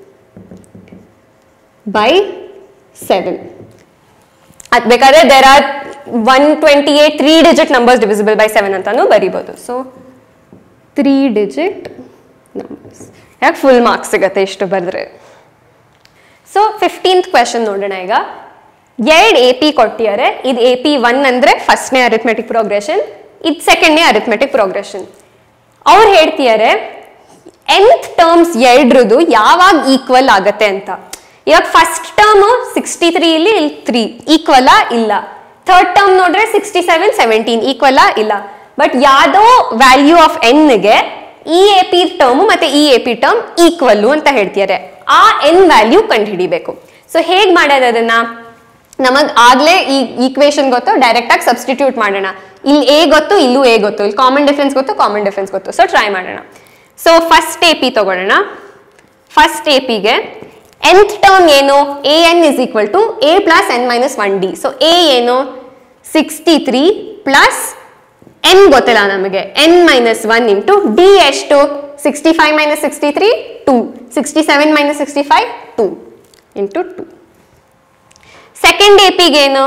by seven ಅದು ಬೇಕಾದ್ರೆ there are one twenty eight three digit numbers divisible by seven ಅಂತಾನು ಬರಿಬೋದು so three digit numbers ಯಾಕೆ ಫುಲ್ ಮಾರ್ಕ್ಸ್ ಸಿಗತ್ತೆ ಇಷ್ಟು ಬರೆದ್ರೆ ಸೊ ಫಿಫ್ಟೀನ್ತ್ ಕ್ವೆಶನ್ ನೋಡೋಣ ಈಗ ಎರಡು ಎ ಪಿ ಕೊಟ್ಟಿದ್ದಾರೆ ಇದು ಎ ಪಿ ಒನ್ ಅಂದರೆ ಫಸ್ಟ್ನೇ ಅರಿಥ್ಮೆಟಿಕ್ ಪ್ರೋಗ್ರೆಷನ್ ಇದು ಸೆಕೆಂಡ್ನೇ ಅರಿಥ್ಮೆಟಿಕ್ ಪ್ರೋಗ್ರೆಷನ್ ಅವ್ರು ಹೇಳ್ತಿದ್ದಾರೆ ಎಂತ್ ಟರ್ಮ್ಸ್ ಎರಡ್ರದ್ದು ಯಾವಾಗ ಈಕ್ವಲ್ ಆಗತ್ತೆ ಅಂತ ಇವಾಗ ಫಸ್ಟ್ ಟರ್ಮ್ ಸಿಕ್ಸ್ಟಿ ತ್ರೀ ಇಲ್ಲಿ ಇಲ್ಲಿ ತ್ರೀ ಈಕ್ವಲಾ ಇಲ್ಲ ಥರ್ಡ್ ಟರ್ಮ್ ನೋಡ್ರೆ ಸಿಕ್ಸ್ಟಿ ಸೆವೆನ್ ಸೆವೆಂಟೀನ್ ಈಕ್ವಲಾ ಇಲ್ಲ ಬಟ್ ಯಾವುದೋ ವ್ಯಾಲ್ಯೂ ಆಫ್ ಎನ್ಗೆ ಈ ಎ ಪಿ ಟರ್ಮ್ ಮತ್ತೆ ಈ ಎ ಪಿ ಟರ್ಮ್ ಈಕ್ವಲ್ಲು ಅಂತ ಹೇಳ್ತಿದ್ದಾರೆ ಆ ಎನ್ ವ್ಯಾಲ್ಯೂ ಕಂಡುಹಿಡಿಬೇಕು ಸೊ ಹೇಗೆ ಮಾಡೋದು ಅದನ್ನ ನಮಗ್ ಆಗ್ಲೇ ಈ ಈಕ್ವೇಶನ್ ಗೊತ್ತು ಡೈರೆಕ್ಟ್ ಆಗಿ ಸಬ್ಸ್ಟಿಟ್ಯೂಟ್ ಮಾಡೋಣ ಇಲ್ಲಿ ಎ ಗೊತ್ತು ಇಲ್ಲೂ ಎ ಗೊತ್ತು ಇಲ್ಲಿ ಕಾಮನ್ ಡಿಫ್ರೆನ್ಸ್ ಗೊತ್ತು ಕಾಮನ್ ಡಿಫ್ರೆನ್ಸ್ ಗೊತ್ತು ಸೊ ಟ್ರೈ ಮಾಡೋಣ ಸೊ ಫಸ್ಟ್ ಎ ಪಿ ತಗೊಳ್ಳೋಣ ಫಸ್ಟ್ ಎ ಪಿಗೆ nth ಟರ್ಮ್ ಏನು A N is equal to A plus N minus one d so a ಏನು ಸಿಕ್ಸ್ಟಿ ತ್ರೀ ಪ್ಲಸ್ ಎನ್ ಗೊತ್ತಿಲ್ಲ ನಮಗೆ n minus one into D ಎಷ್ಟು sixty five minus sixty three two sixty seven minus sixty five two into two second A ಪಿಗೆ ಏನು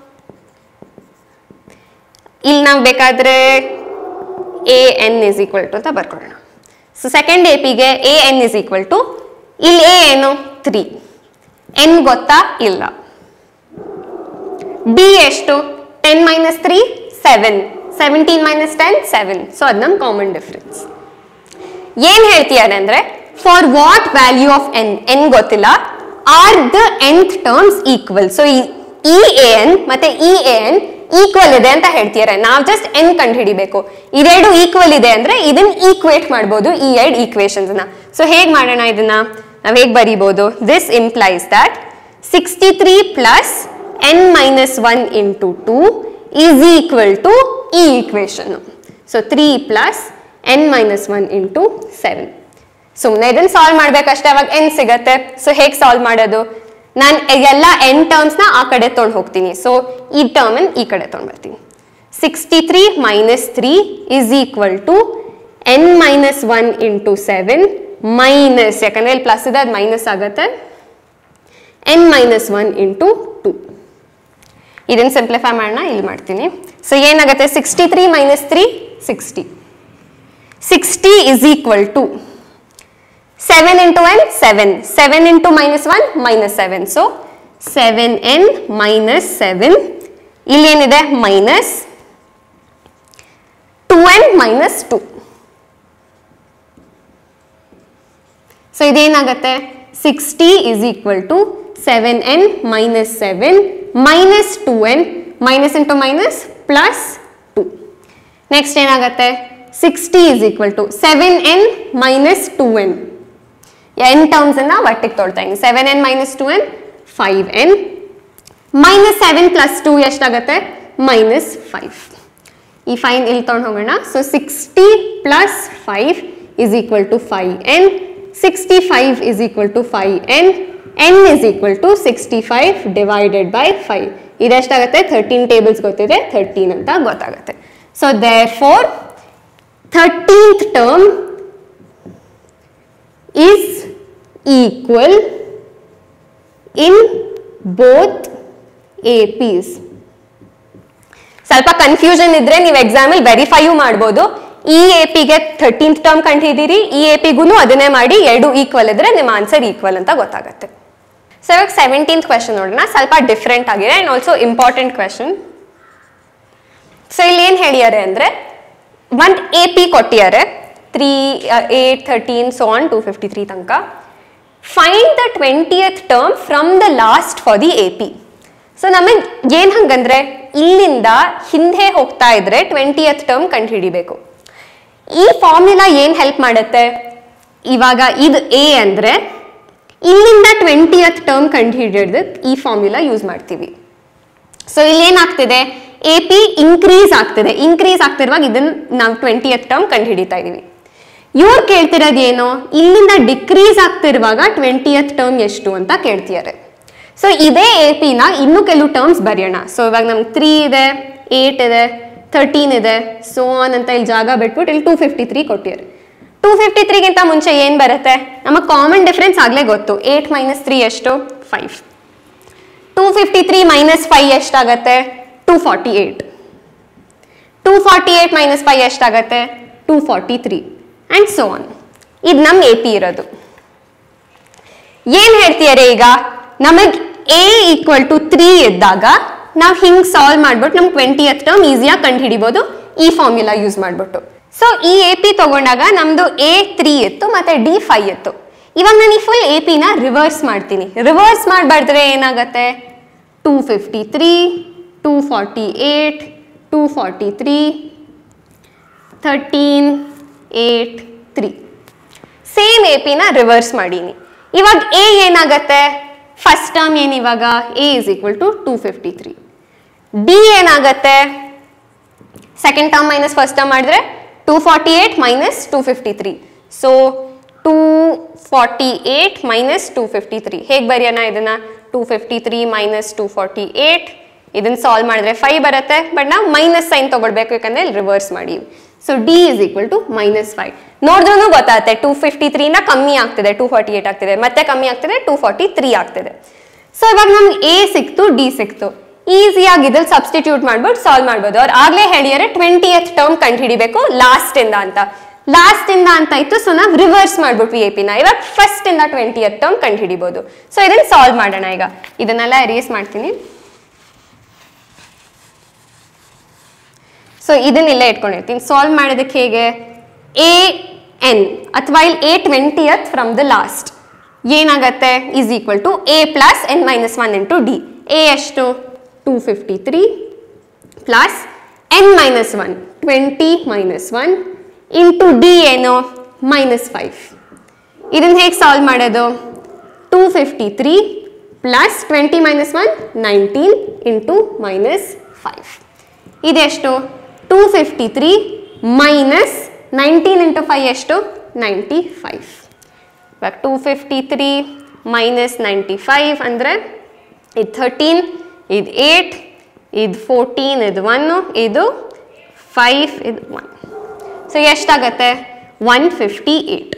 ಇಲ್ಲಿ ನಾವು ಬೇಕಾದ್ರೆ a N is equal to ಅಂತ ಬರ್ಕೊಳ್ಳೋಣ ಸೊ ಸೆಕೆಂಡ್ ಎ ಪಿಗೆ a N is equal to ಇಲ್ಲಿ ಎ ಏನು ತ್ರೀ ಎನ್ ಗೊತ್ತಾ ಇಲ್ಲ ಡಿ ಎಷ್ಟು ten minus three seven seventeen minus ten seven so ಅದು ನಮ್ಮ ಕಾಮನ್ ಡಿಫ್ರೆನ್ಸ್ ಏನ್ ಹೇಳ್ತಿದ್ದಾರೆ ಅಂದ್ರೆ for what value of n n ಗೊತ್ತಿಲ್ಲ are the nth terms equal so ಇ ಎ ಎನ್ ಮತ್ತೆ ಇ ಎ ಎನ್ ಈಕ್ವಲ್ ಇದೆ ಅಂತ ಹೇಳ್ತಿದ್ದಾರೆ ನಾವು ಜಸ್ಟ್ ಎನ್ ಕಂಡು ಹಿಡಿಬೇಕು ಇದೆರಡು ಈಕ್ವಲ್ ಇದೆ ಅಂದ್ರೆ ಇದನ್ನ ಈಕ್ವೇಟ್ ಮಾಡ್ಬೋದು ಈ ಎರಡು ಈಕ್ವೇಶನ್ಸ್ ನ ಸೊ ಹೇಗ್ ಮಾಡೋಣ ಇದನ್ನ ನಾವ್ ಹೇಗ್ ಬರೀಬಹುದು this implies that sixty three plus N minus one into two is equal to ಈ equation so three plus N minus one into seven ಸುಮ್ಮನೆ ಇದನ್ನ ಸಾಲ್ವ್ ಮಾಡ್ಬೇಕಷ್ಟೇ ಅವಾಗ ಎನ್ ಸಿಗತ್ತೆ ಸೊ ಹೇಗೆ ಸಾಲ್ವ್ ಮಾಡೋದು ನಾನು ಎಲ್ಲ ಎನ್ ಟರ್ಮ್ಸ್ನ ಆ ಕಡೆ ತೊಗೊಂಡು ಹೋಗ್ತೀನಿ ಸೊ ಈ ಟರ್ಮ್ ಈ ಕಡೆ ತೊಗೊಂಡು ಬರ್ತೀನಿ sixty three minus three is equal to N minus one into seven minus ಯಾಕಂದ್ರೆ ಇಲ್ಲಿ ಪ್ಲಸ್ ಇದೆ ಅದು ಮೈನಸ್ ಆಗುತ್ತೆ n minus one into two ಇದನ್ನ ಸಿಂಪ್ಲಿಫೈ ಮಾಡೋಣ ಇಲ್ಲಿ ಮಾಡ್ತೀನಿ ಸೊ ಏನಾಗುತ್ತೆ sixty three minus three sixty sixty is equal to seven into n seven seven into minus one minus seven so seven n minus seven ಇಲ್ಲೇನಿದೆ minus two N minus two so ಇದೇನಾಗತ್ತೆ sixty is equal to seven n minus seven minus two N minus into minus plus two next ಏನಾಗುತ್ತೆ sixty is equal to seven n minus two n n terms ಅನ್ನ ಒಟ್ಟಿಗೆ ತೊಳ್ತಾ ಇದ್ದೀನಿ seven n minus two n five n minus seven plus two ಎಷ್ಟಾಗುತ್ತೆ minus five ಈ five ಇಲ್ಲಿ ತೊಗೊಂಡು ಹೋಗೋಣ so sixty plus five is equal to five n sixty five is equal to five n n is equal to sixty five divided by five ಇದೆಷ್ಟಾಗುತ್ತೆ thirteen tables ಗೊತ್ತಿದೆ thirteen ಅಂತ ಗೊತ್ತಾಗುತ್ತೆ so therefore thirteenth term is equal in both A P's ಸ್ವಲ್ಪ confusion ಇದ್ರೆ ನೀವು ಎಕ್ಸಾಮಲ್ಲಿ ವೆರಿಫೈಯೂ ಮಾಡ್ಬೋದು ಈ ಎ ಪಿಗೆ ಥರ್ಟೀನ್ತ್ ಟರ್ಮ್ ಕಂಡಿದ್ದೀರಿ ಈ ಎ ಪಿಗೂ ಅದನ್ನೇ ಮಾಡಿ ಎರಡು ಈಕ್ವಲ್ ಇದ್ರೆ ನಿಮ್ಮ ಆನ್ಸರ್ ಈಕ್ವಲ್ ಅಂತ ಗೊತ್ತಾಗುತ್ತೆ ಸೊ ಇವಾಗ ಸೆವೆಂಟೀನ್ತ್ ಕ್ವೆಶನ್ ನೋಡೋಣ ಸ್ವಲ್ಪ ಡಿಫ್ರೆಂಟ್ ಆಗಿದೆ and also important question so ಇಲ್ಲಿ ಏನು ಹೇಳಿದ್ದಾರೆ ಅಂದರೆ ಒಂದು ಎ ಪಿ ಕೊಟ್ಟಿದ್ದಾರೆ three eight thirteen so on two fifty three ತನಕ find the twentieth term from the last for the A P so ನಮಗೆ ಏನು ಹಂಗಂದ್ರೆ ಇಲ್ಲಿಂದ ಹಿಂದೆ ಹೋಗ್ತಾ ಇದ್ರೆ ಟ್ವೆಂಟಿಯತ್ ಟರ್ಮ್ ಕಂಡುಹಿಡಿಬೇಕು ಈ ಫಾರ್ಮುಲಾ ಏನು ಹೆಲ್ಪ್ ಮಾಡುತ್ತೆ ಇವಾಗ ಇದು ಎ ಅಂದರೆ ಇಲ್ಲಿಂದ ಟ್ವೆಂಟಿಯತ್ ಟರ್ಮ್ ಕಂಡುಹಿಡಿಯೋದಕ್ಕೆ ಈ ಫಾರ್ಮುಲಾ ಯೂಸ್ ಮಾಡ್ತೀವಿ ಸೊ ಇಲ್ಲಿ ಏನಾಗ್ತಿದೆ ಎ ಪಿ ಇನ್ಕ್ರೀಸ್ ಆಗ್ತಿದೆ ಇನ್ಕ್ರೀಸ್ ಆಗ್ತಿರುವಾಗ ಇದನ್ನ ನಾವು ಟ್ವೆಂಟಿಯತ್ ಟರ್ಮ್ ಕಂಡು ಹಿಡಿತಾ ಇದೀವಿ ಇವ್ರು ಕೇಳ್ತಿರೋದು ಏನು ಇಲ್ಲಿಂದ ಡಿಕ್ರೀಸ್ ಆಗ್ತಿರುವಾಗ ಟ್ವೆಂಟಿಯತ್ ಟರ್ಮ್ ಎಷ್ಟು ಅಂತ ಕೇಳ್ತಿದ್ದಾರೆ ಸೊ ಇದೇ ಎ ಪಿನ ಇನ್ನೂ ಕೆಲವು ಟರ್ಮ್ಸ್ ಬರೆಯೋಣ ಸೊ ಇವಾಗ ನಮ್ಗೆ ತ್ರೀ ಇದೆ ಏಟ್ ಇದೆ ಥರ್ಟೀನ್ ಇದೆ ಸೋ ಆನ್ ಅಂತ ಇಲ್ಲಿ ಜಾಗ ಬಿಟ್ಬಿಟ್ಟು ಇಲ್ಲಿ ಟೂ ಫಿಫ್ಟಿ ತ್ರೀ ಕೊಟ್ಟಿದ್ದಾರೆ ಟೂ ಫಿಫ್ಟಿ ತ್ರೀಗಿಂತ ಮುಂಚೆ ಏನು ಬರುತ್ತೆ ನಮಗೆ ಕಾಮನ್ ಡಿಫ್ರೆನ್ಸ್ ಆಗಲೇ ಗೊತ್ತು ಏಟ್ ಮೈನಸ್ ತ್ರೀ ಎಷ್ಟು five two fifty three minus five ಎಷ್ಟಾಗತ್ತೆ two forty eight two forty eight minus five ಎಷ್ಟಾಗತ್ತೆ two forty three and so on ಇದು ನಮ್ಮ ಎ ಪಿ ಇರೋದು ಏನು ಹೇಳ್ತೀಯಾರೆ ಈಗ ನಮಗೆ ಎ ಈಕ್ವಲ್ ಟು ತ್ರೀ ಇದ್ದಾಗ ನಾವು ಹಿಂಗೆ ಸಾಲ್ವ್ ಮಾಡ್ಬಿಟ್ಟು ನಮ್ಗೆ ಟ್ವೆಂಟಿ ಎತ್ ಟರ್ಮ್ ಈಸಿಯಾಗಿ ಕಂಡು ಹಿಡಿಬೋದು ಈ ಫಾರ್ಮುಲಾ ಯೂಸ್ ಮಾಡ್ಬಿಟ್ಟು ಸೊ ಈ ಎ ಪಿ ತಗೊಂಡಾಗ ನಮ್ದು ಎ ತ್ರೀ ಇತ್ತು ಮತ್ತೆ ಡಿ ಫೈವ್ ಇತ್ತು ಇವಾಗ ನಾನು ಈ ಫುಲ್ ಎ ಪಿನ ರಿವರ್ಸ್ ಮಾಡ್ತೀನಿ ರಿವರ್ಸ್ ಮಾಡಬಾರ್ದ್ರೆ ಏನಾಗತ್ತೆ two fifty three two forty eight two forty three thirteen eight three same A ಪಿನ ರಿವರ್ಸ್ ಮಾಡೀನಿ ಇವಾಗ ಎ ಏನಾಗತ್ತೆ ಫಸ್ಟ್ ಟರ್ಮ್ ಏನು ಇವಾಗ A is equal to two fifty three D ಏನಾಗತ್ತೆ second term minus first term ಮಾಡಿದ್ರೆ two forty eight minus two fifty three so two forty eight minus two fifty three ಹೇಗೆ ಬರೆಯೋಣ ಇದನ್ನ two fifty three minus two forty eight ಇದನ್ನ solve ಮಾಡಿದ್ರೆ five ಬರುತ್ತೆ but ನಾವು minus sign ತಗೊಳ್ಬೇಕು ಯಾಕಂದ್ರೆ ಇಲ್ಲಿ ರಿವರ್ಸ್ ಮಾಡಿ so D is equal to minus five ನೋಡಿದ್ರೂ ಗೊತ್ತಾಗುತ್ತೆ ಟೂ ಫಿಫ್ಟಿ ತ್ರೀನ ಕಮ್ಮಿ ಆಗ್ತಿದೆ ಟೂ ಫಾರ್ಟಿ ಏಟ್ ಆಗ್ತಿದೆ ಮತ್ತೆ ಕಮ್ಮಿ ಆಗ್ತಿದೆ ಟೂ ಫಾರ್ಟಿ ತ್ರೀ ಆಗ್ತಿದೆ ಸೊ ಇವಾಗ ನಮ್ಗೆ ಎ ಸಿಕ್ತು ಡಿ ಸಿಕ್ತು ಈಸಿಯಾಗಿ ಇದ್ರಲ್ಲಿ ಸಬ್ಸ್ಟಿಟ್ಯೂಟ್ ಮಾಡ್ಬಿಟ್ಟು ಸಾಲ್ವ್ ಮಾಡ್ಬೋದು ಅವ್ರು ಆಗ್ಲೇ ಹೇಳಿದರೆ ಟ್ವೆಂಟಿ ಎತ್ ಟರ್ಮ್ ಕಂಡು ಹಿಡಿಬೇಕು ಲಾಸ್ಟ್ ಇಂದ ಅಂತ ಲಾಸ್ಟ್ ಇಂದ ಅಂತ ಇತ್ತು ಸೊ ನಾವು ರಿವರ್ಸ್ ಮಾಡ್ಬಿಟ್ವಿ ಎ ಪಿನ ಇವಾಗ ಫಸ್ಟ್ ಇಂದ ಟ್ವೆಂಟಿ ಎತ್ ಟರ್ಮ್ ಕಂಡು ಹಿಡಿಬೋದು ಸೊ ಇದನ್ನ ಸಾಲ್ವ್ ಮಾಡೋಣ ಈಗ ಇದನ್ನೆಲ್ಲ ಎರೇಸ್ ಮಾಡ್ತೀನಿ ಸೊ ಇದನ್ನ ಇಲ್ಲೇ ಇಟ್ಕೊಂಡಿರ್ತೀನಿ ಸಾಲ್ವ್ ಮಾಡೋದಕ್ಕೆ ಹೇಗೆ ಎ ಎನ್ ಅಥವಾ ಇಲ್ಲಿ A twentieth from the last ಏನಾಗತ್ತೆ is equal to A plus N minus one into D A ಎಷ್ಟು two fifty three plus N minus one twenty minus one into D ಏನು minus five ಇದನ್ನ ಹೇಗೆ solve ಮಾಡೋದು two fifty three plus twenty minus one nineteen into minus five ಇದೆಷ್ಟು two fifty three minus nineteen into five ಎಷ್ಟು ninety five ಇವಾಗ two fifty three minus ninety five ಅಂದರೆ ಇದು thirteen ಇದು ಏಟ್ ಇದು ಫೋರ್ಟೀನ್ ಇದು ಒನ್ನು ಇದು ಫೈವ್ ಇದು ಒನ್ ಸೊ ಎಷ್ಟಾಗತ್ತೆ ಒನ್ ಫಿಫ್ಟಿ ಏಟ್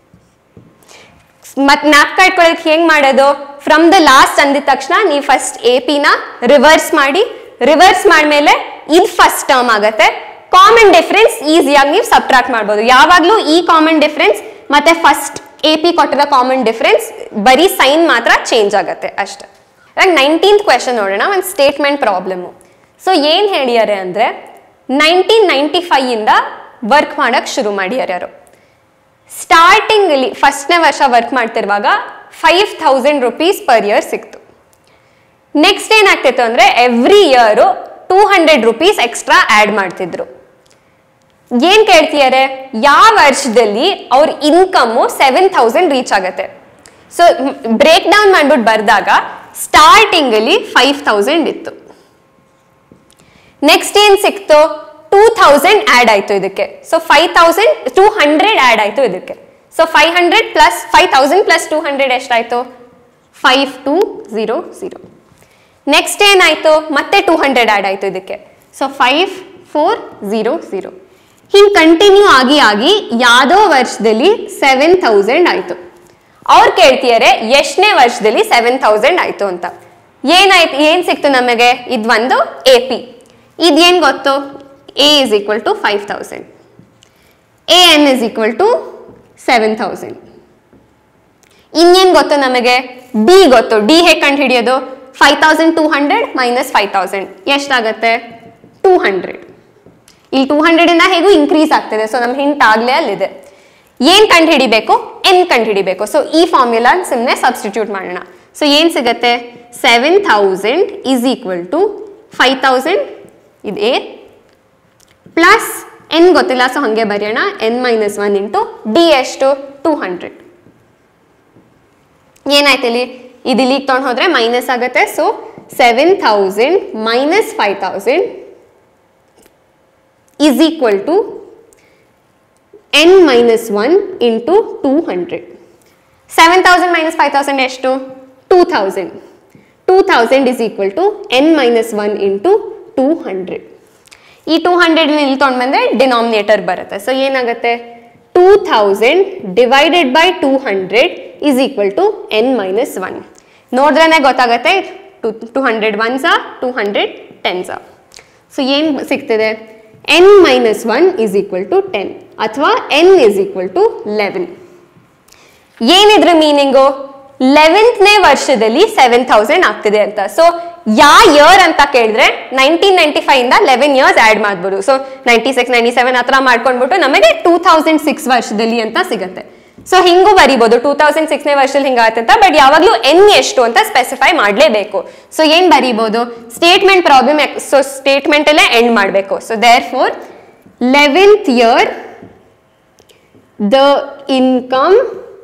ಮತ್ತೆ ಜ್ಞಾಪಕ ಇಟ್ಕೊಳ್ಳೋದಕ್ಕೆ ಹೆಂಗೆ ಮಾಡೋದು ಫ್ರಮ್ ದ ಲಾಸ್ಟ್ ಅಂದಿದ ತಕ್ಷಣ ನೀವು ಫಸ್ಟ್ ಎ ಪಿನ ರಿವರ್ಸ್ ಮಾಡಿ ರಿವರ್ಸ್ ಮಾಡಿದ್ಮೇಲೆ ಇದು ಫಸ್ಟ್ ಟರ್ಮ್ ಆಗುತ್ತೆ ಕಾಮನ್ ಡಿಫ್ರೆನ್ಸ್ ಈಸಿಯಾಗಿ ನೀವು ಸಬ್ಟ್ರಾಕ್ಟ್ ಮಾಡ್ಬೋದು ಯಾವಾಗಲೂ ಈ ಕಾಮನ್ ಡಿಫ್ರೆನ್ಸ್ ಮತ್ತೆ ಫಸ್ಟ್ ಎ ಪಿ ಕೊಟ್ಟಿರೋ ಕಾಮನ್ ಡಿಫ್ರೆನ್ಸ್ ಬರೀ ಸೈನ್ ಮಾತ್ರ ಚೇಂಜ್ ಆಗುತ್ತೆ ಅಷ್ಟೇ ಇವಾಗ ನೈನ್ಟೀನ್ತ್ ಕ್ವೆಶನ್ ನೋಡೋಣ ಒಂದು ಸ್ಟೇಟ್ಮೆಂಟ್ ಪ್ರಾಬ್ಲಮ್ಮು ಸೊ ಏನು ಹೇಳಿದ್ದಾರೆ ಅಂದರೆ ನೈನ್ಟೀನ್ ನೈಂಟಿ ಫೈಯಿಂದ ವರ್ಕ್ ಮಾಡೋಕ್ಕೆ ಶುರು ಮಾಡ್ಯಾರ ಯಾರು ಸ್ಟಾರ್ಟಿಂಗಲ್ಲಿ ಫಸ್ಟ್ನೇ ವರ್ಷ ವರ್ಕ್ ಮಾಡ್ತಿರುವಾಗ five thousand rupees per year ಸಿಕ್ತು ನೆಕ್ಸ್ಟ್ ಏನಾಗ್ತಿತ್ತು ಅಂದರೆ every year two hundred rupees extra add ಮಾಡ್ತಿದ್ರು ಏನು ಕೇಳ್ತಿದ್ದಾರೆ ಯಾವ ವರ್ಷದಲ್ಲಿ ಅವ್ರ ಇನ್ಕಮ್ಮು ಸೆವೆನ್ ಥೌಸಂಡ್ ರೀಚ್ ಆಗುತ್ತೆ ಸೊ ಬ್ರೇಕ್ ಡೌನ್ ಮಾಡ್ಬಿಟ್ಟು ಬರೆದಾಗ ಸ್ಟಾರ್ಟಿಂಗಲ್ಲಿ ಫೈವ್ ಥೌಸಂಡ್ ಇತ್ತು ನೆಕ್ಸ್ಟ್ ಏನು ಸಿಕ್ತು ಟೂ ಥೌಸಂಡ್ ಆ್ಯಡ್ ಆಯಿತು ಇದಕ್ಕೆ so five thousand two hundred add ಆಯಿತು ಇದಕ್ಕೆ so five hundred plus five thousand plus two hundred ಎಷ್ಟಾಯಿತು five two zero zero next ಏನಾಯಿತು ಮತ್ತೆ ಟೂ ಹಂಡ್ರೆಡ್ ಆ್ಯಡ್ ಆಯಿತು ಇದಕ್ಕೆ so five four zero zero ಹಿಂಗೆ ಕಂಟಿನ್ಯೂ ಆಗಿ ಆಗಿ ಯಾವುದೋ ವರ್ಷದಲ್ಲಿ ಸೆವೆನ್ ಥೌಸಂಡ್ ಆಯಿತು ಅವ್ರು ಕೇಳ್ತಿದ್ದಾರೆ ಎಷ್ಟನೇ ವರ್ಷದಲ್ಲಿ ಸೆವೆನ್ ಥೌಸಂಡ್ ಆಯಿತು ಅಂತ ಏನಾಯ್ತು ಏನು ಸಿಕ್ತು ನಮಗೆ ಇದು ಒಂದು ಎ ಪಿ ಇದೇನು ಗೊತ್ತು A is equal to five thousand A N is equal to seven thousand ಇನ್ನೇನು ಗೊತ್ತು ನಮಗೆ ಡಿ ಗೊತ್ತು ಡಿ ಹೇಗೆ ಕಂಡು ಹಿಡಿಯೋದು five thousand two hundred minus five thousand ಎಷ್ಟಾಗತ್ತೆ ಟೂ ಹಂಡ್ರೆಡ್ ಇಲ್ಲಿ ಟೂ ಹಂಡ್ರೆಡಿಂದ ಹೇಗೂ ಇನ್ಕ್ರೀಸ್ ಆಗ್ತಿದೆ ಸೊ ನಮ್ಮ ಹಿಂಟ್ ಆಗಲೇ ಅಲ್ಲಿದೆ ಏನು ಕಂಡು ಹಿಡಿಬೇಕು ಎನ್ ಕಂಡು ಹಿಡಿಬೇಕು ಸೊ ಈ ಫಾರ್ಮ್ಯುಲಾ ಸುಮ್ಮನೆ ಸಬ್ಸ್ಟಿಟ್ಯೂಟ್ ಮಾಡೋಣ ಸೊ ಏನು ಸಿಗುತ್ತೆ seven thousand is equal to five thousand ಇದು ಎ ಪ್ಲಸ್ ಎನ್ ಗೊತ್ತಿಲ್ಲ ಸೊ ಹಾಗೆ ಬರೆಯೋಣ N minus one into D ಎಷ್ಟು ಟೂ ಹಂಡ್ರೆಡ್ ಏನಾಯ್ತು ಇಲ್ಲಿ ಇದು ಇಲ್ಲಿಗೆ ತೊಗೊಂಡು ಹೋದ್ರೆ ಮೈನಸ್ ಆಗುತ್ತೆ so seven thousand minus five thousand is equal to N minus one into two hundred seven thousand minus five thousand ಎಷ್ಟು two thousand two thousand is equal to N minus one into two hundred ಈ two hundred ಇಲ್ಲಿ ತೊಗೊಂಡು ಬಂದರೆ denominator ಬರುತ್ತೆ so ಏನಾಗುತ್ತೆ two thousand divided by two hundred is equal to N minus one ನೋಡಿದ್ರೇ ಗೊತ್ತಾಗುತ್ತೆ two two hundred ones two hundred tens so ಏನು ಸಿಗ್ತಿದೆ N minus one is equal to ten ಅಥವಾ N is equal to eleven ಏನಿದ್ರ meaning ಲೆವೆಂತ್ನೇ ವರ್ಷದಲ್ಲಿ seven thousand ಆಗ್ತಿದೆ ಅಂತ ಸೊ ಯಾ ಇಯರ್ ಅಂತ ಕೇಳಿದ್ರೆ ನೈನ್ಟೀನ್ ನೈನ್ಟಿ ಫೈವ್ ಇಂದ ಲೆವೆನ್ ಇಯರ್ಸ್ ಆ್ಯಡ್ ಮಾಡ್ಬೋದು so ninety six ninety seven ಹತ್ರ ಮಾಡ್ಕೊಂಡ್ಬಿಟ್ಟು ನಮಗೆ ಟೂ ತೌಸಂಡ್ ಸಿಕ್ಸ್ ವರ್ಷದಲ್ಲಿ ಅಂತ ಸಿಗುತ್ತೆ ಸೊ ಹಿಂಗೂ ಬರಿಬೋದು ಟೂ ತೌಸಂಡ್ ಸಿಕ್ಸ್ನೇ ವರ್ಷದಲ್ಲಿ ಹಿಂಗಾಗುತ್ತೆ ಅಂತ ಬಟ್ ಯಾವಾಗಲೂ ಎನ್ ಎಷ್ಟು ಅಂತ ಸ್ಪೆಸಿಫೈ ಮಾಡಲೇಬೇಕು ಸೊ ಏನು ಬರಿಬೋದು ಸ್ಟೇಟ್ಮೆಂಟ್ ಪ್ರಾಬ್ಲಮ್ ಸೊ ಸ್ಟೇಟ್ಮೆಂಟಲ್ಲೇ ಎಂಡ್ ಮಾಡಬೇಕು so therefore eleventh year the income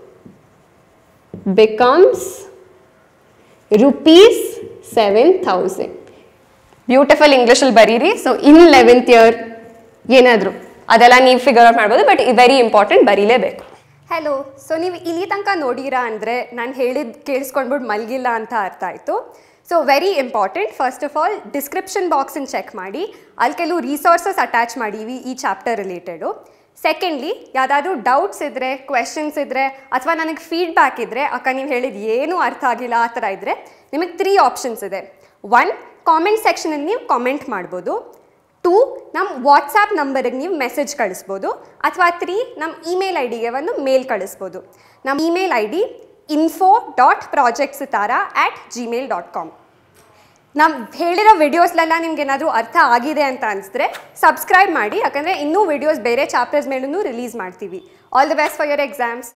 becomes rupees 7000 beautiful ಇಂಗ್ಲೀಷಲ್ಲಿ ಬರೀರಿ ಸೊ ಇನ್ ಲೆವೆಂತ್ ಇಯರ್ ಏನಾದರೂ ಅದೆಲ್ಲ ನೀವು ಫಿಗರ್ ಔಟ್ ಮಾಡ್ಬೋದು ಬಟ್ ವೆರಿ ಇಂಪಾರ್ಟೆಂಟ್ ಬರೀಲೇಬೇಕು ಹಲೋ ಸೊ ನೀವು ಇಲ್ಲಿ ತನಕ ನೋಡಿರಾ ಅಂದರೆ ನಾನು ಹೇಳಿದ ಕೇಳಿಸ್ಕೊಂಡ್ಬಿಟ್ಟು ಮಲಗಿಲ್ಲ ಅಂತ ಅರ್ಥ ಆಯಿತು so very important first of all description ಬಾಕ್ಸನ್ನು ಚೆಕ್ ಮಾಡಿ ಅಲ್ಲಿ ಕೆಲವು ರಿಸೋರ್ಸಸ್ ಅಟ್ಯಾಚ್ ಮಾಡೀವಿ ಈ ಚಾಪ್ಟರ್ ರಿಲೇಟೆಡು ಸೆಕೆಂಡ್ಲಿ ಯಾವುದಾದ್ರೂ ಡೌಟ್ಸ್ ಇದ್ದರೆ ಕ್ವೆಶನ್ಸ್ ಇದ್ದರೆ ಅಥವಾ ನನಗೆ ಫೀಡ್ಬ್ಯಾಕ್ ಇದ್ದರೆ ಅಕ್ಕ ನೀವು ಹೇಳಿದ ಏನೂ ಅರ್ಥ ಆಗಿಲ್ಲ ಆ ಥರ ಇದ್ದರೆ ನಿಮಗೆ ತ್ರೀ ಆಪ್ಷನ್ಸ್ ಇದೆ ಒನ್ ಕಾಮೆಂಟ್ ಸೆಕ್ಷನಲ್ಲಿ ನೀವು ಕಾಮೆಂಟ್ ಮಾಡ್ಬೋದು ಟೂ ನಮ್ಮ ವಾಟ್ಸಾಪ್ ನಂಬರಿಗೆ ನೀವು ಮೆಸೇಜ್ ಕಳಿಸ್ಬೋದು ಅಥವಾ ತ್ರೀ ನಮ್ಮ ಇಮೇಲ್ ಐ ಡಿಗೆ ಒಂದು ಮೇಲ್ ಕಳಿಸ್ಬೋದು ನಮ್ಮ email I D info dot project Sitara at Gmail dot com ನಮ್ಮ ಹೇಳಿರೋ ವಿಡಿಯೋಸ್ಲೆಲ್ಲ ನಿಮ್ಗೆ ಏನಾದರೂ ಅರ್ಥ ಆಗಿದೆ ಅಂತ ಅನಿಸಿದ್ರೆ ಸಬ್ಸ್ಕ್ರೈಬ್ ಮಾಡಿ ಯಾಕಂದರೆ ಇನ್ನೂ ವಿಡಿಯೋಸ್ ಬೇರೆ ಚಾಪ್ಟರ್ಸ್ ಮೇಲೂ ರಿಲೀಸ್ ಮಾಡ್ತೀವಿ all the best for your exams